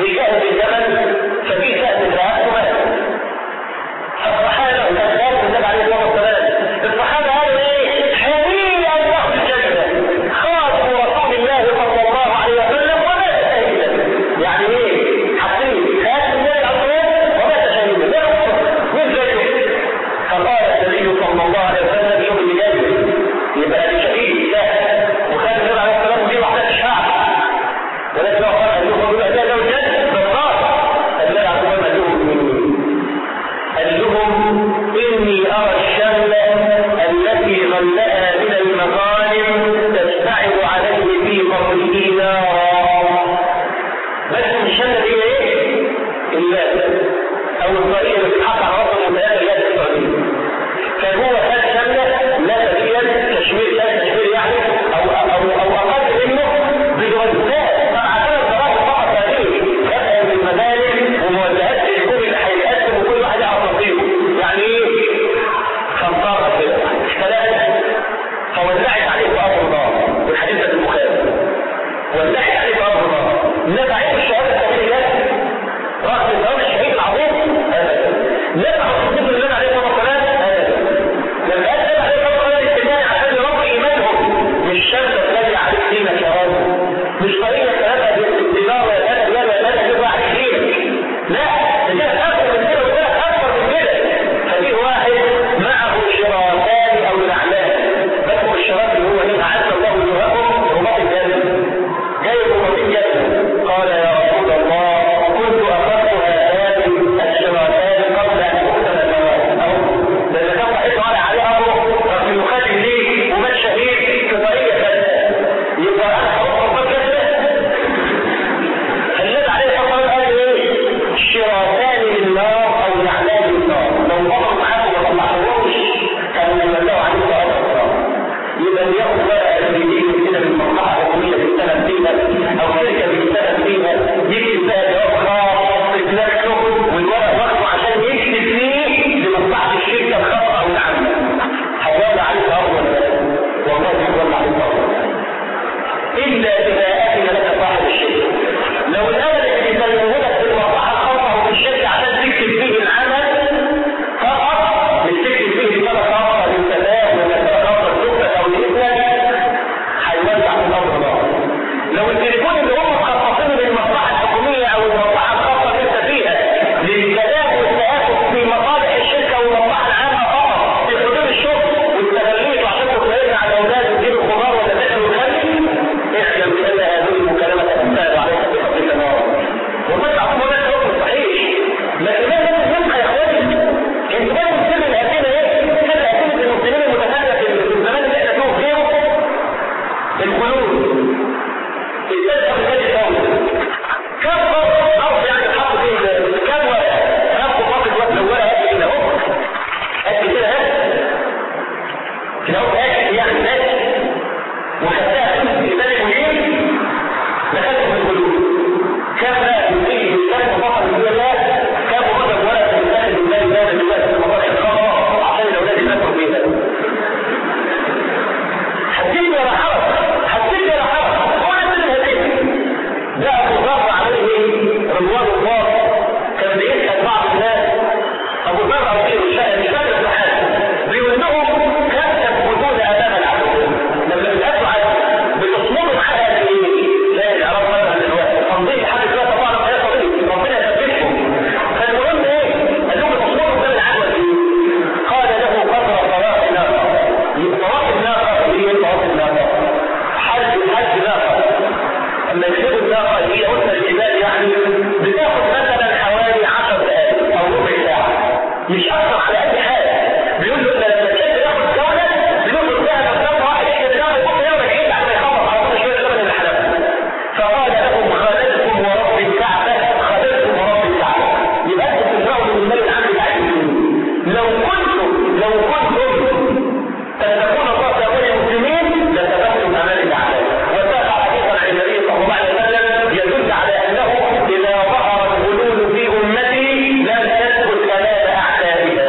بيجهز الجبل ففي سهم ذهب ومات الصحابه كان قال النبي عليه الصلاه والسلام الصحابه قالوا ايه؟ حنيئا له الجنه خاصوا رسول الله صلى الله عليه وسلم ومات شهيدا يعني ايه؟ حاطين خاتم النبي عليه الصلاه ومات شهيدا ده مين زيه؟ فقال النبي صلى الله عليه وسلم شوف اللي جاي يبقى ده شهيد لا وكان النبي عليه الصلاه والسلام دي وحده الشعب ولكن هو قال ايها الاداء لو الجنه بالراس النبي عليه الصلاه والسلام قال لهم إني أرى الشملة التي غلها من المغانم تشتعل عليه في قبره نارا بس الشملة دي ايه؟ اللات أو الطريقة اللي بتتحط على رأس المنتهى اللات السعودية كان هو خد شملة لا تبين تشمير لا تشمير يعني أو أو أو أقل منه بجوازات طبعا كانت دراسة فقط هذه بدأ من المدارس وموجهات للكل اللي هيتقدم وكل واحد يعرف نصيبه يعني ايه؟ خمسارة كده ثلاثة فوزعت عليه أرض نار والحديث ده في البخاري وزعت عليه أرض نار نفع عين الشهادة التوحيدات رغم الثواب الشهيد العظيم أبدا نفع الصديق اللي عليه الصلاة والسلام أبدا لما قال النبي عليه الصلاة والسلام الاجتماعي عشان يربي إيمانهم مش شرط تلاقي عليك دينك يا رب مش طريقة ثلاثة بالاتباع ولا ثلاثة لا لا لا تبقى عليك دينك لا ده أكثر من كده وده أكثر من كده ففي واحد معه شراكان أو نعلان بس الشراك اللي هو منها عز الله وجوهكم رباط الجنة جاي رباط الجنة قال يا رسول الله كنت أخذت هذان الشراكان قبل أن أختم الزواج أو ده إذا كان صحيح قال عليه أبو رغم يخالف ليه ومات شهيد في طريقة كذا يبقى أنا هروح رباط جنة النبي عليه الصلاه والسلام قال ايه؟ شراكان للنار او نعلان للنار لو وقفوا معاكم ما طلعتوهمش كانوا يولوا عليكم ارض النار يبقى اللي ياخد ورقه اللي يجي كده من مصلحه حكوميه بيشتغل فيها او شركه بيشتغل فيها يكتب بقى جواب خاص بنفسه والورق واخده عشان يكتب فيه لمصلحه الشركه الخاصه او العامه هيولع عليك ارض ولا لا؟ والله هيولع عليك ارض إلا إذا أذن لك صاحب الشركة. لو الأمل اللي يسلمه لك في المصلحة الخاصة أو في الشركة عشان تكتب فيه العمل فقط مش تكتب فيه رسالة خاصة للسلام ولا رسالة خاصة لزوجتك أو لابنك هيولع في الأمر نار. لو التليفون اللي هم مخصصينه للمصلحة الحكومية أو المصلحة الخاصة اللي أنت فيها للكلام والتآكل في مصالح الشركة والمصلحة العامة فقط في حدود الشغل واستغليته عشان تطلعين على الأولاد وتجيب الخضار ولا تعمل وتخلي اخلم بأن هذه المكالمة تنتهي عليك بقبل نار وتطلع كل ده حكم صحيح لكن ده لازم يبقى يا اخواني انت لازم تسيب الأسئلة ايه؟ تسيب الأسئلة المسلمين المتفرقة في الزمان اللي احنا فيه فيه القلوب التدخل في الدولة كم فرق عرف يعني تحط فيه كم ورقة نفسه فقط وقت الورقة قد كده اهو قد كده اهو كده اهو اكل يعني اكل وخدتها في الإيمان المهم دخلت في القلوب كم بقى يمكن يستخدم فقط من الله كم مجرد ورقة يستخدم الله الله الله في المصالح الخاصة عشان الأولاد يذاكروا فيها هتجيب ولا حرج هتجيب ولا حرج ولا تجيب هتجيب ده ابو ذر عليه رضوان الله كان بيسال بعض الناس ابو ذر او غيره الشاهد مش فاكر الصحابه بيقول لهم كم تثبتون امام العدو لما بتقابلوا عدو بتصمدوا معاه قد ايه؟ لا الاعراب مثلا دلوقتي تنظيم لحد دلوقتي طبعا يا صديقي ربنا يثبتكم فالمهم ايه؟ قال لهم بتصمدوا قدام العدو قد ايه؟ قال له قدر صلاه الناقه صلاه الناقه اللي هي صلاه الناقه حج حج ناقه اما يكتبوا الناقه اللي هي قلنا الجبال يعني بتاخد مثلا حوالي 10 دقائق او ربع ساعه مش اكثر على اي حال بيقول له إحنا لما تحب تاخد جوله بناخد فيها مسافه واحد يحكي دماغه يقوم يوم بعيد بعد ما يخلص على طول شويه زمن الحلقه فقال لهم خالدكم ورب الكعبه خالدكم ورب الكعبه يبقى انتوا بتسمعوا من المال العام بتاعكم لو كنتم لو كنتم تتقون الله تقول المسلمين لتبتم امام الاعداء وساق حديثا عن النبي صلى الله عليه وسلم يدل على انه اذا ظهر الغلول في امتي لم تثبت امام اعدائها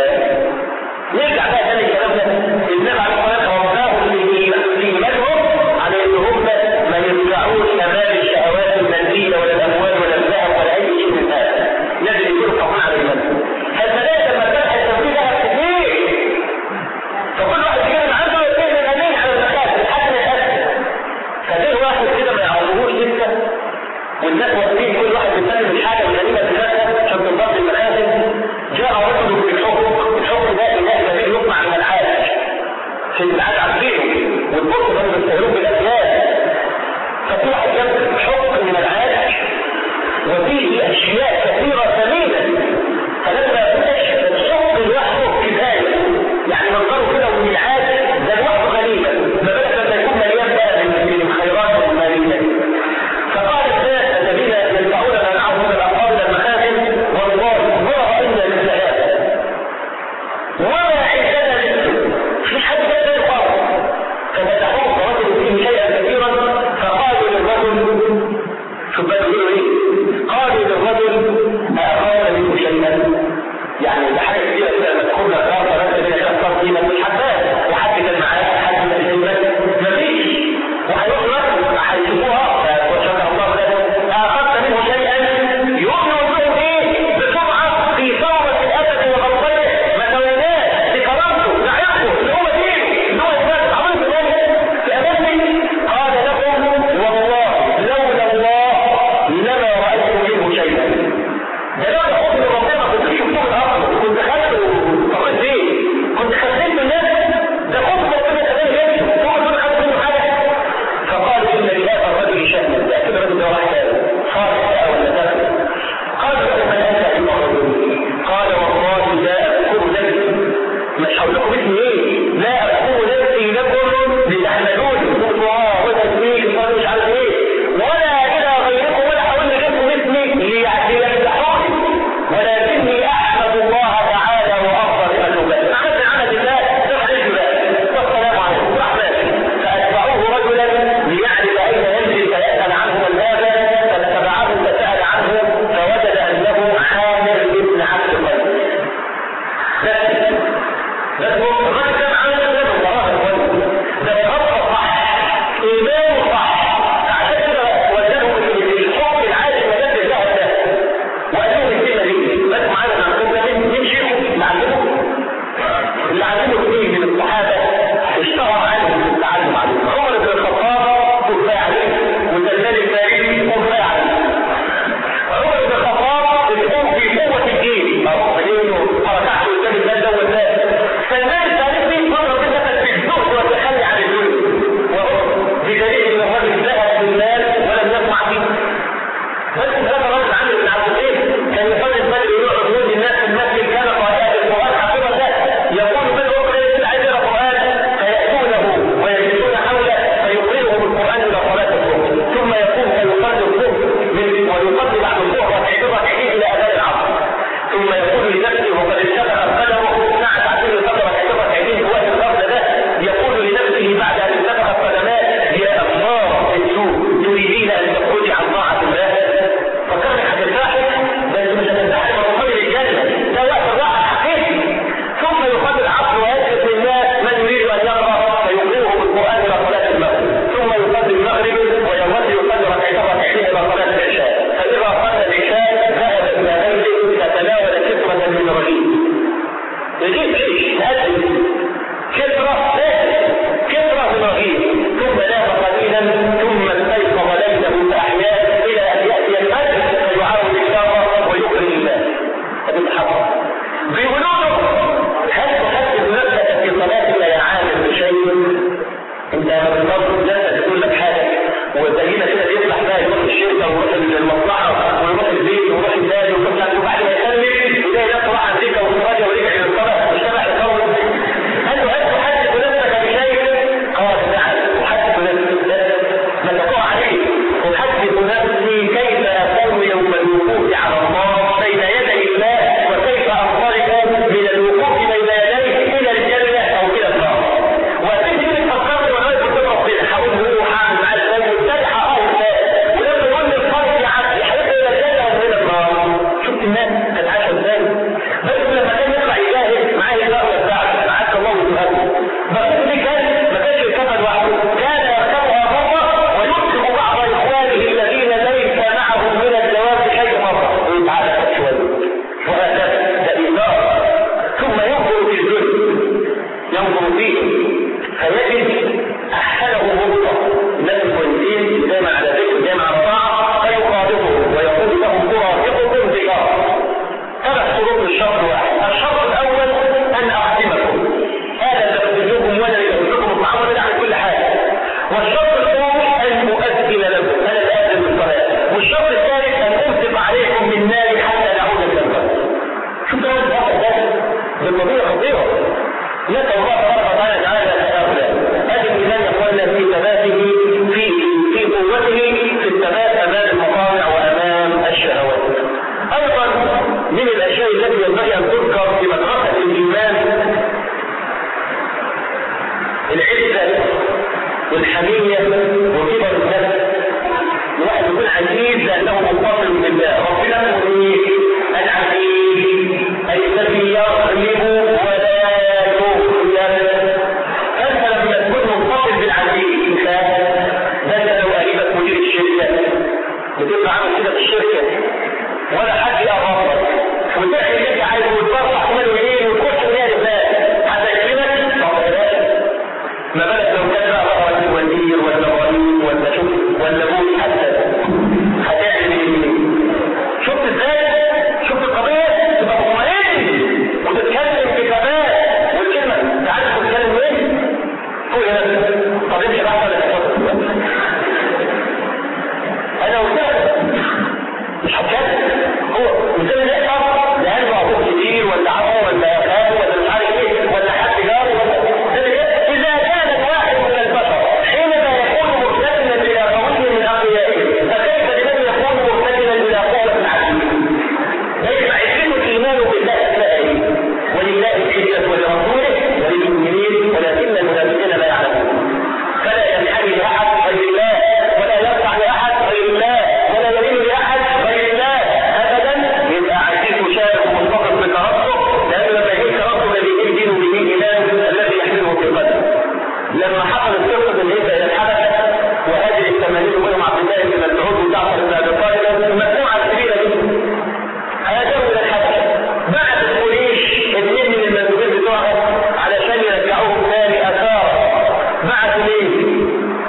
بشرط واحد الشرط الاول ان اخدمكم هذا اللي لكم ولا لكم الطعام ولا اعمل كل حاجه والشرط الثاني ان اؤذن لكم انا الاذن بالصلاه والشرط الثالث ان انفق عليكم من مالي حتى نعود الى البلد شوف ده الوضع ده بالقضيه خطيره نسال الله تبارك وتعالى تعالى هؤلاء هذا الإيمان يقولنا في ثباته في في قوته في الثبات أمام المطامع وأمام الشهوات. أيضا من الأشياء التي ينبغي أن تذكر في مدرسة الإيمان العزة والحمية وكبر النفس الواحد يكون عزيز لأنه متصل بالله ربنا اسمه إيه؟ العزيز أي الذي يغلب ولا يخذل فانت لما تكون متصل بالعزيز ده لو قريبك مدير الشركه بتبقى عامل كده في الشركه ولا حد يقرب لك وتعمل اللي انت عايزه وتفرح كمان ويمين وتخش وهي رساله حتى يكلمك ما بالك لو كان بقى بقى الوزير ولا رئيس ولا شوف ولا ابوك حتى هتعمل ايه؟ شفت ازاي؟ شفت القضيه؟ تبقى مطمئن وتتكلم بثبات والكلمه انت عارف بتتكلم ايه؟ فوق يا نفسك طب امشي بقى ولا تتكلم انا قلت لك مش هتكلم هو مثال ده يحصل لانه ابوك كتير ولا عمه ولا خاله ولا مش عارف ايه ولا حد جاره ولا اذا كان واحد من البشر حينما يكون مرتكنا الى قوي من اقويائه فكيف لمن يكون مرتكنا الى قوه العزيز يجب يتم الايمان بالله اسمائه ولله العزه ولرسوله وللمؤمنين ولكن المنافقين لا يعلمون فلا ينحني لاحد غير الله ولا يرفع لاحد غير الله ولا يميل لاحد غير الله ابدا يبقى عزيز مشارك ومنتقد بكرامته لانه لما يجيب كرامته الذي يجيب دينه به ايمان الذي يحمله في قلبه لما حصلت قصه الهجره الى الحبشه وهاجر الثمانين منهم عبد الله بن مسعود وجعفر بن ابي طالب مجموعه كبيره جدا هاجروا الى الحبشه بعد قريش اثنين من المندوبين بتوعهم علشان يرجعوهم ثاني اثار بعثوا مين؟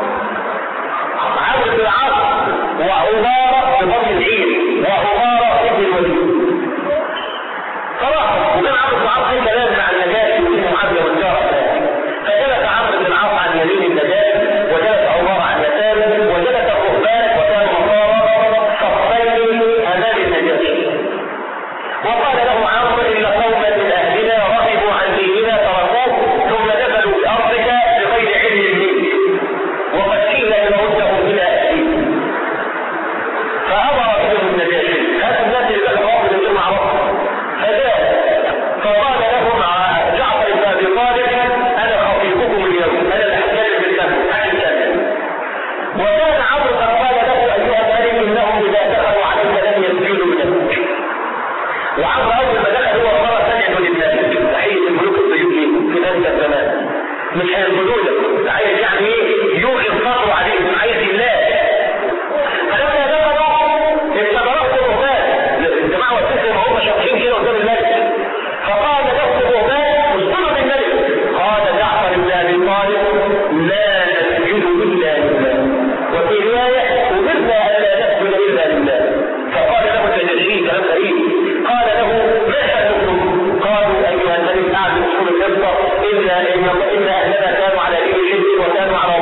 عمرو بن العاص وعمارة بضم العين وعمارة ابن الوليد خلاص وكان عمرو بن العاص عنده كلام مع النجاشي وفي معاويه والجاره فجلس عمرو بن العاص عن يمين النجاشي وجلس عمارة عن يساره وجلس الرهبان وكان عمارة صفين امام النجاشي وقال له عمرو ان قوما من اهلنا رغبوا عن ديننا تركوه ثم دخلوا في ارضك بغير علم منك وقد قيل لنردهم الى اهلهم فامر بهم النجاشي هذا الناس اللي كانوا رافض غير معروف فجاء فقال لهم جعفر بن ابي طالب انا خطيبكم اليوم انا اللي هتكلم بالذنب هتكلم وكان عمرو قد قال له ايها الملك انهم اذا دخلوا عليك لم يسجدوا لك وعمرو اول ما دخل هو مره ثانيه من الناس تحيه الملوك الصيوطي في ذلك الزمان مش هيسجدوا لك عايز يعني ايه يوغي الفقر عليهم عايز الله فلما دخلوا استمروا الرهبان الجماعه والسيف ما هم شاطحين كده قدام الملك فقال له الرهبان اسجدوا للملك قال جعفر بن ابي طالب لا نسجد الا لله وفي روايه امرنا الا نسجد الا لله فقال له النجاشي كلام غريب قال له ما شأنكم؟ قالوا ايها الملك اعلم اصول القصه الا ان ان اهلنا كانوا على دين شرك وكانوا على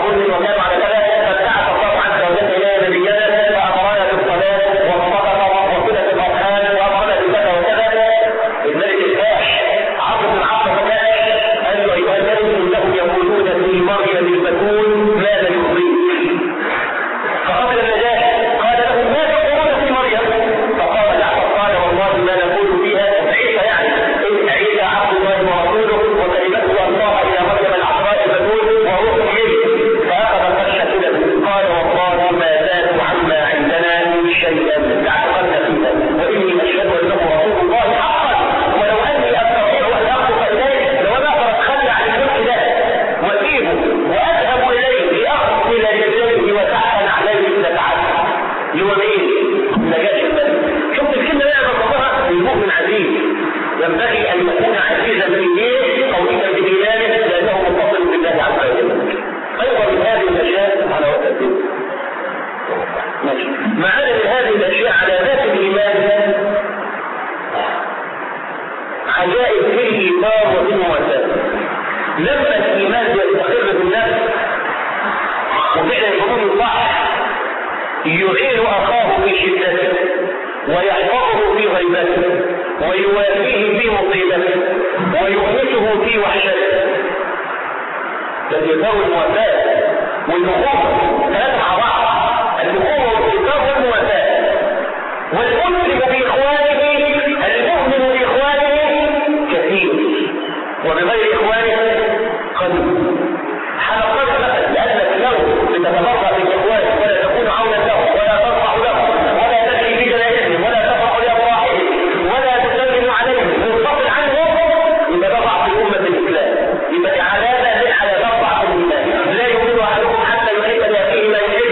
الايثار وفي المواساة لما الايمان يستقر بالنفس وفعلا يكون صح يعين اخاه في شدته ويحفظه في غيبته ويوافيه في مصيبته ويؤنسه في وحشته ده يساوي المواساة والأخوة ثلاثة مع بعض الأخوة والإيثار والمواساة والمسلم بإخوانه المؤمن بإخوانه كثير وبغير إخوانه قليل حلقات مثلا لأنك لو بتتبرع بالإخوان ولا تكون عونا لهم ولا ترفع لهم ولا تمشي في جنائهم ولا تفرح لأفراحهم ولا تسلم عليهم منفصل عنهم يبقى تضع في أمة الإسلام يبقى علامة على تضع في الإسلام لا يؤمن أحدكم حتى يحب لأخيه ما يحب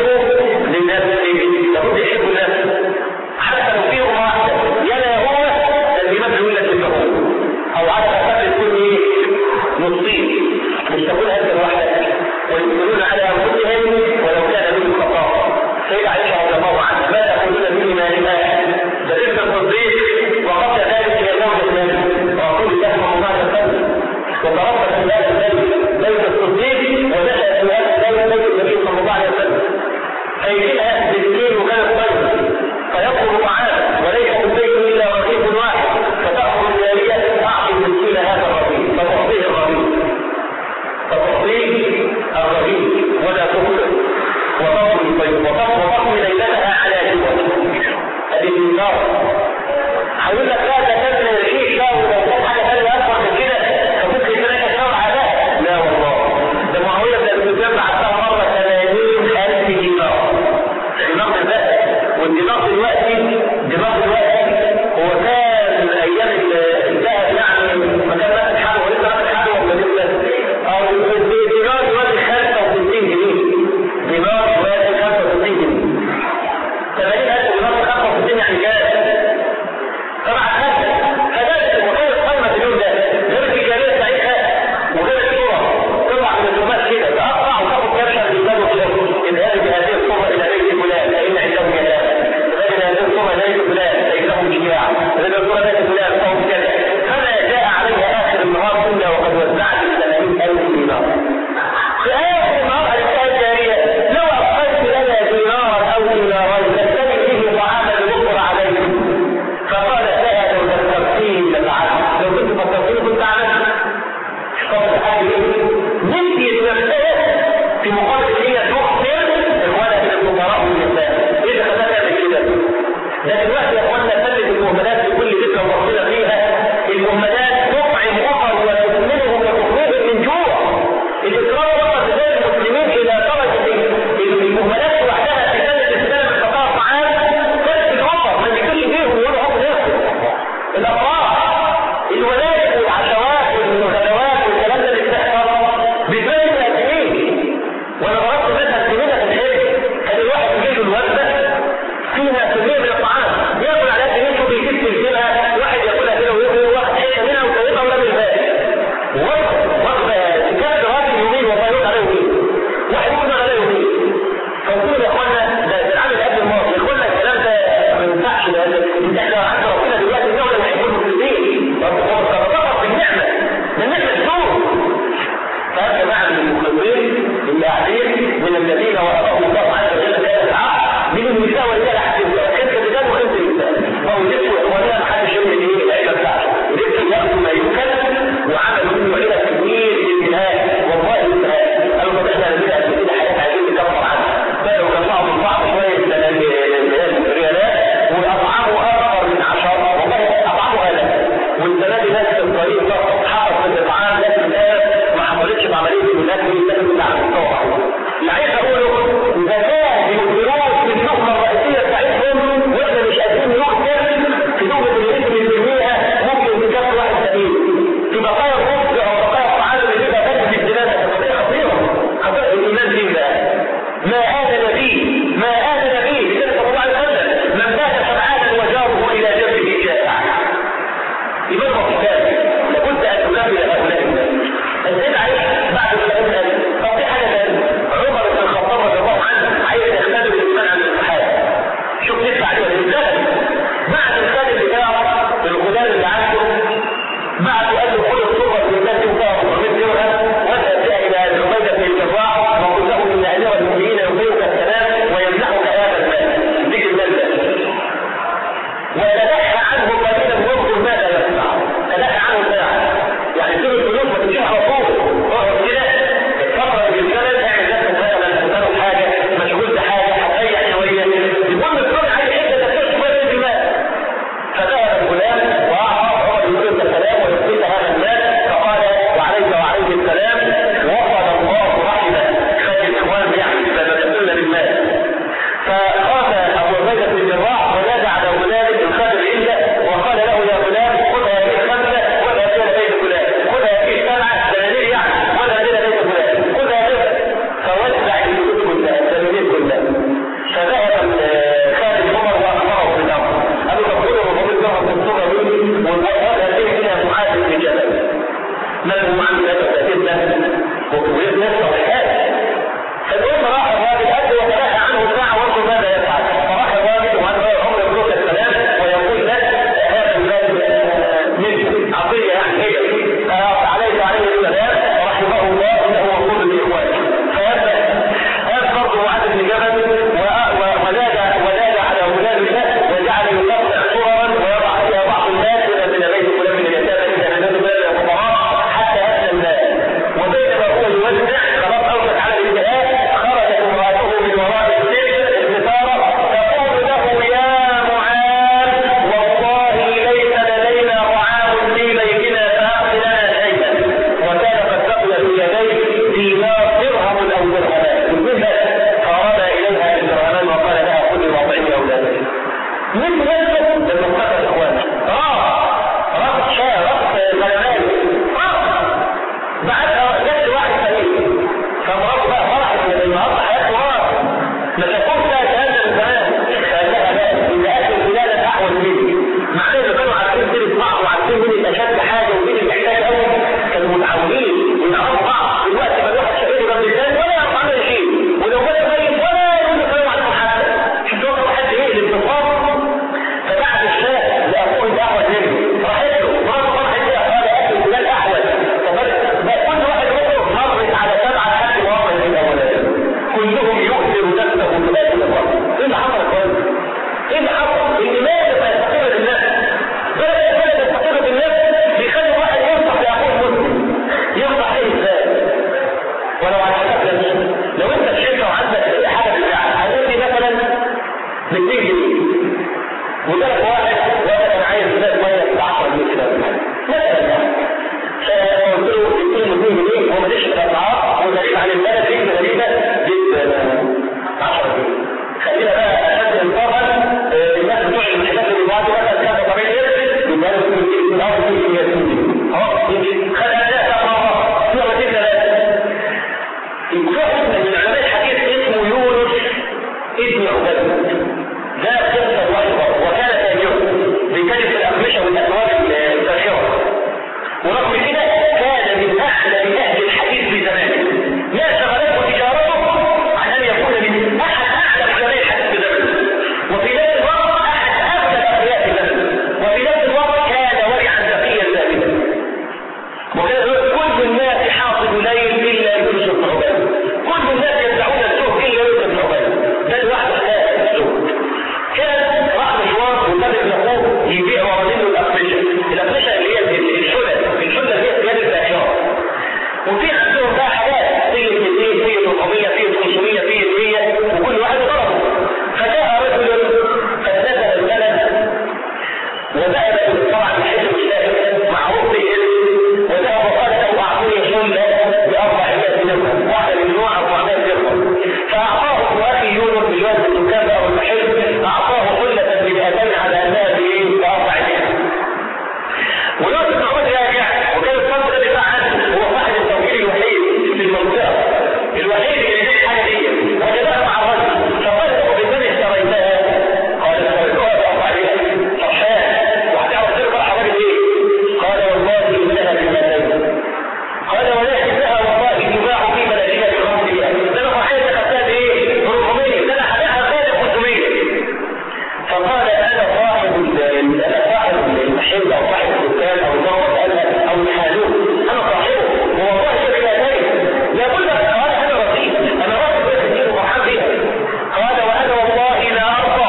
الارض في ياسين خلاص خد ثلاثة مرات في مرتين ثلاثة الكفر من علماء الحديث اسمه يونس ابن عبيد ده قصة واحدة وكان تاجرا بيتاجر في الأقمشة والأكواب الفاخرة ورغم كده كان من أعلم أهل الحديث في زمانه ما شغلته تجارته عن أن يكون من أحد أعلم علماء الحديث في زمانه وفي نفس الوقت أحد أفضل الأقوياء في زمانه وفي نفس الوقت كان ورعا ذكيا ثابتا وكان كل الناس حافظ ليل إلا يوسف بن عبيد كل الناس يدعون السوق إلا يوسف بن عبيد ده لوحده حكاية السوق كان راح مشوار وكان ابن اخوه يبيع ورا منه الأقمشة الأقمشة اللي هي الحلل الحلل هي ثياب الفاخرة وفي عندهم بقى حاجات في الاثنين في 400 في 500 في 100 وكل واحد ضربه فجاء رجل فنزل البلد وذهب طبعا الحزب الشاهد معروف بالاسم وذهب وقال له اعطوني حله باربعمائة درهم واحده من نوع 400 درهم فاعطاه ابن اخي يونس بالوزن الدكان او المحل اعطاه حله بالادم على انها بايه؟ ب 400 ويوسف محمود راجع وكان الصمت ده بتاع عنه هو صاحب التوكيل الوحيد في المنطقه الوحيد اللي يجيب الحاجه دي وجدها مع الرجل فقال له بمن اشتريتها؟ قال اشتريتها ب 400 فرحان وهتعرف ترفع الراجل ايه؟ قال والله انها بمئتين قال ولكنها والله تباع في بلدنا ب 500 ده انا فرحان انت خدتها بايه؟ ب 400 ده انا هبيعها غالي 500 فقال انا صاحب انا صاحب المحل او صاحب الدكان او الموقف قالها او الحانوت انا صاحبه والله شركتين لابد ان قال انا رصيد انا راجل بس كتير وفرحان بيها قال وانا والله لا ارضى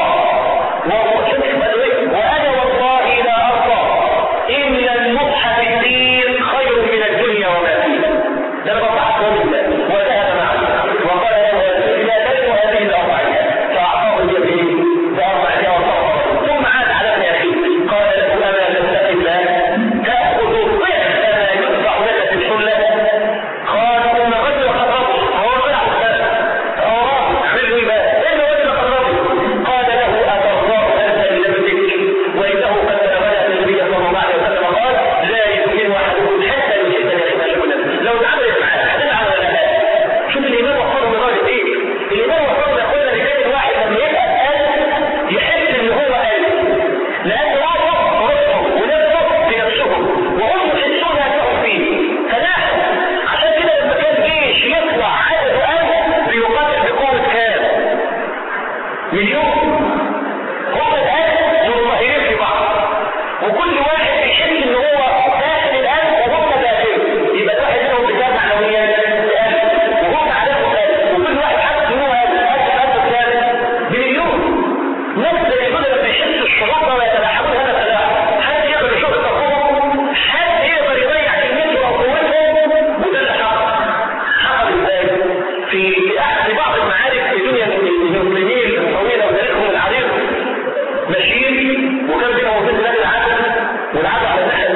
وانا والله لا ارضى ان النصح في الدين خير من الدنيا وما فيها ده انا بطلع قول الله وذهب معه وقال له لا تلك هذه الاربعه فاعطاه اليمين باربعه وصفر ثم عاد على ابن اخيه قال له اما تتقي الله تاخذ ضعف ما يدفع لك في الحله قال ان الرجل قد رضي هو طلع مختلف هو راضي عمل له ايه بقى؟ ان الرجل قد رضي قال له اترضاه انت لنفسك وانه قد تبين النبي صلى الله عليه وسلم قال لا يؤمن احدكم حتى يحب لاخيه شغلا لو اتعملت معاه هتزعل ولا لا؟ شوف الايمان وصله لدرجه ايه؟ الايمان وصله يقول لكان الواحد لما يبقى قلب يحس ان هو قلب لان روحه روحه ونفسه في نفسهم وهم يحسون انهم فيه فنحن عشان كده لما كان جيش يطلع عدده ألف بيقاتل بقوه كام؟ مليون هم الألف متظاهرين في بعض وكل واحد بيحس ان هو داخل الألف وهم داخل يبقى الواحد منهم بكام معنويات ألف وهم عددهم ألف وكل واحد حاسس ان هو ألف ألف ألف كام بمليون نفس اللي يقول لما بيحس الشرطة ويتلاحمون هذا التلاحم حد يقدر يشوف التقوم حد يقدر يضيع كلمته او قوته وده اللي حصل حصل ازاي في في بعض المعارك في دنيا المسلمين الطويله وتاريخهم العريض ماشيين وكان بينهم وبين بلاد العدل والعدل على الناحيه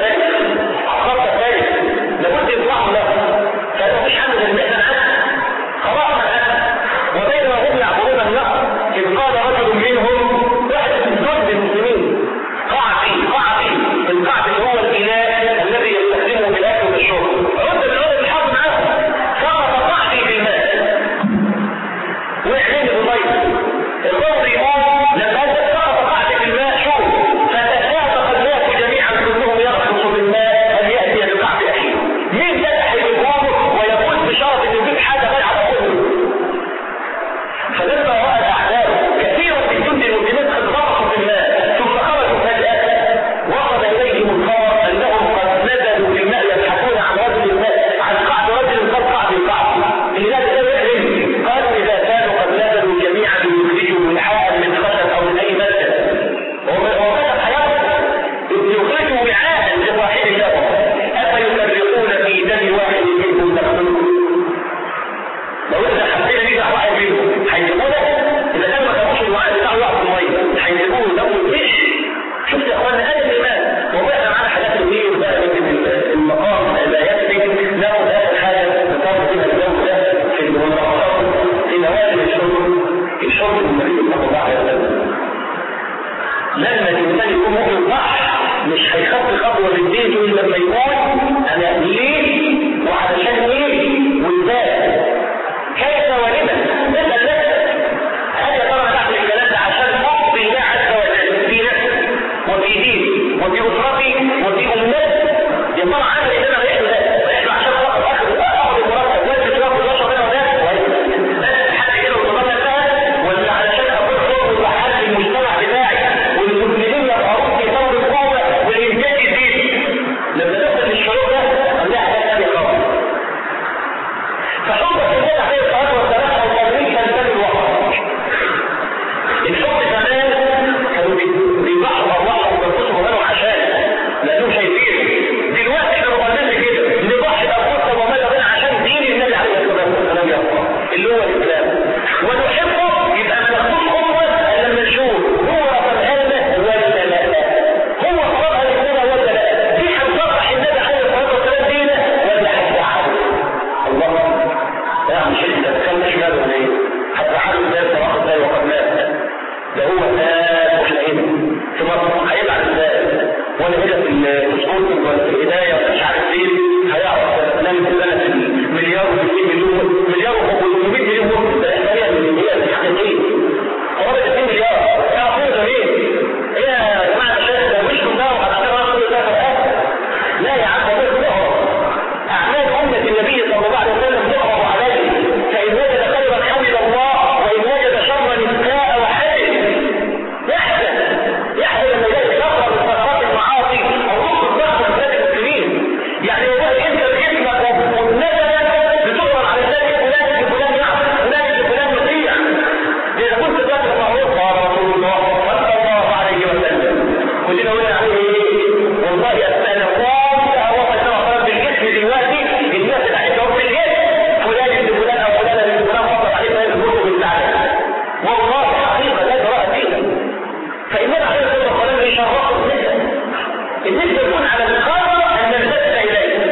خدت خطوه في الدين تقول لما يقول انا ليه وعلشان ايه وازاي كيف ولما اسال نفسك هل يا ترى بعمل الكلام ده عشان حب الله عز وجل في نفسي وفي ديني وفي اسرتي وفي امتي يا ترى عامل ان انا رايح له رايح له عشان اخد اخد اخد المرتب والبس واخد واشرب انا وده بس حد كده وصلنا لها ولا علشان اكون حر وحل المجتمع بتاعي والمسلمين يظهرون في ثوب القوه والانتاج الديني لما تدخل الشعور ده ده حاجه ثانيه خالص فحب النبي عليه الصلاه والسلام او تدريب تنتمي الوقت الحب زمان كانوا بيضحوا ارواحهم وانفسهم ومالهم عشان لانهم شايفين دلوقتي احنا بنقول كده نضحي بانفسنا ومالنا عشان دين النبي عليه الصلاه والسلام يبقى اللي هو الاسلام ونحبه يبقى ما ناخدوش امه لما نشوف هو رفضها لنا ولا لا هو فرضها لنا ولا لا دي هنصرح النبي عليه الصلاه والسلام دينا ولا هتزعله الله لا مش انت تخلي شمال ولا ايه هتزعله ازاي واخد بالي وقد مات ده هو مات واحنا هنا في مصر هيبعت ازاي ولا هنا في السكوت ولا في الهدايه ولا مش عارف فين هيعرف نام في سنه مليار و200 مليون مليار و800 مليون مسلم ده احنا هي هي الحقيقيه قرابه 2 مليار يعرفون ده مين؟ ايه يا جماعه الشيخ ده مش ده وهتعمل راسه ده لا يا عم ده ظهر اعمال امه النبي صلى الله عليه وسلم ظهروا عليه فان وجد خيرا حمد الله وان وجد شرا ابتاء وحدث يحزن يحزن لما يلاقي شر من ثمرات المعاصي او نص الضغط من بلاد المسلمين يعني والله انت باسمك وبنزلك بتؤمر على النبي فلان ابن فلان يعمل فلان ابن فلان يطيع اذا كنت فاكر معروف قال رسول الله صلى الله عليه وسلم كلنا قلنا عليه ايه والله انا قام هو صلى بالجسم دلوقتي الناس اللي عايزه بالجسم فلان ابن فلان او فلان ابن فلان فضل عليه فلان الكتب بتاعته والله حقيقه لا جراء فيها فإننا عليه الصلاة والسلام يشرفوا النسبة النسبة تكون على القادر أن نلتفت إليه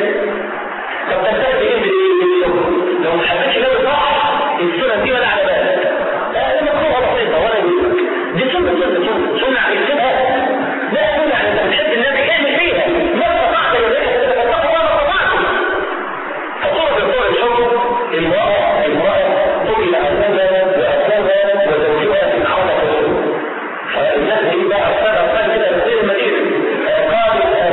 طب تلتفت إيه بالسنة لو ما حبيتش نبي صح السنة دي ولا على بالك لا دي مكروهة بسيطة ولا يهمك دي سنة سنة سنة سنة عرفتها لا سنة يعني أنت بتحب النبي اعمل فيها ما استطعت ولا تتقوا ما استطعتم فصورة الصورة الحب امرأة امرأة قتل أسلمها وأسلمها وزوجها في حولة الناس دي بقى السبب كان كده في المدينة قالوا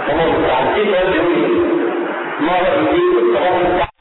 الله المستعان في سؤال بيقول لي ما رأيك في التواصل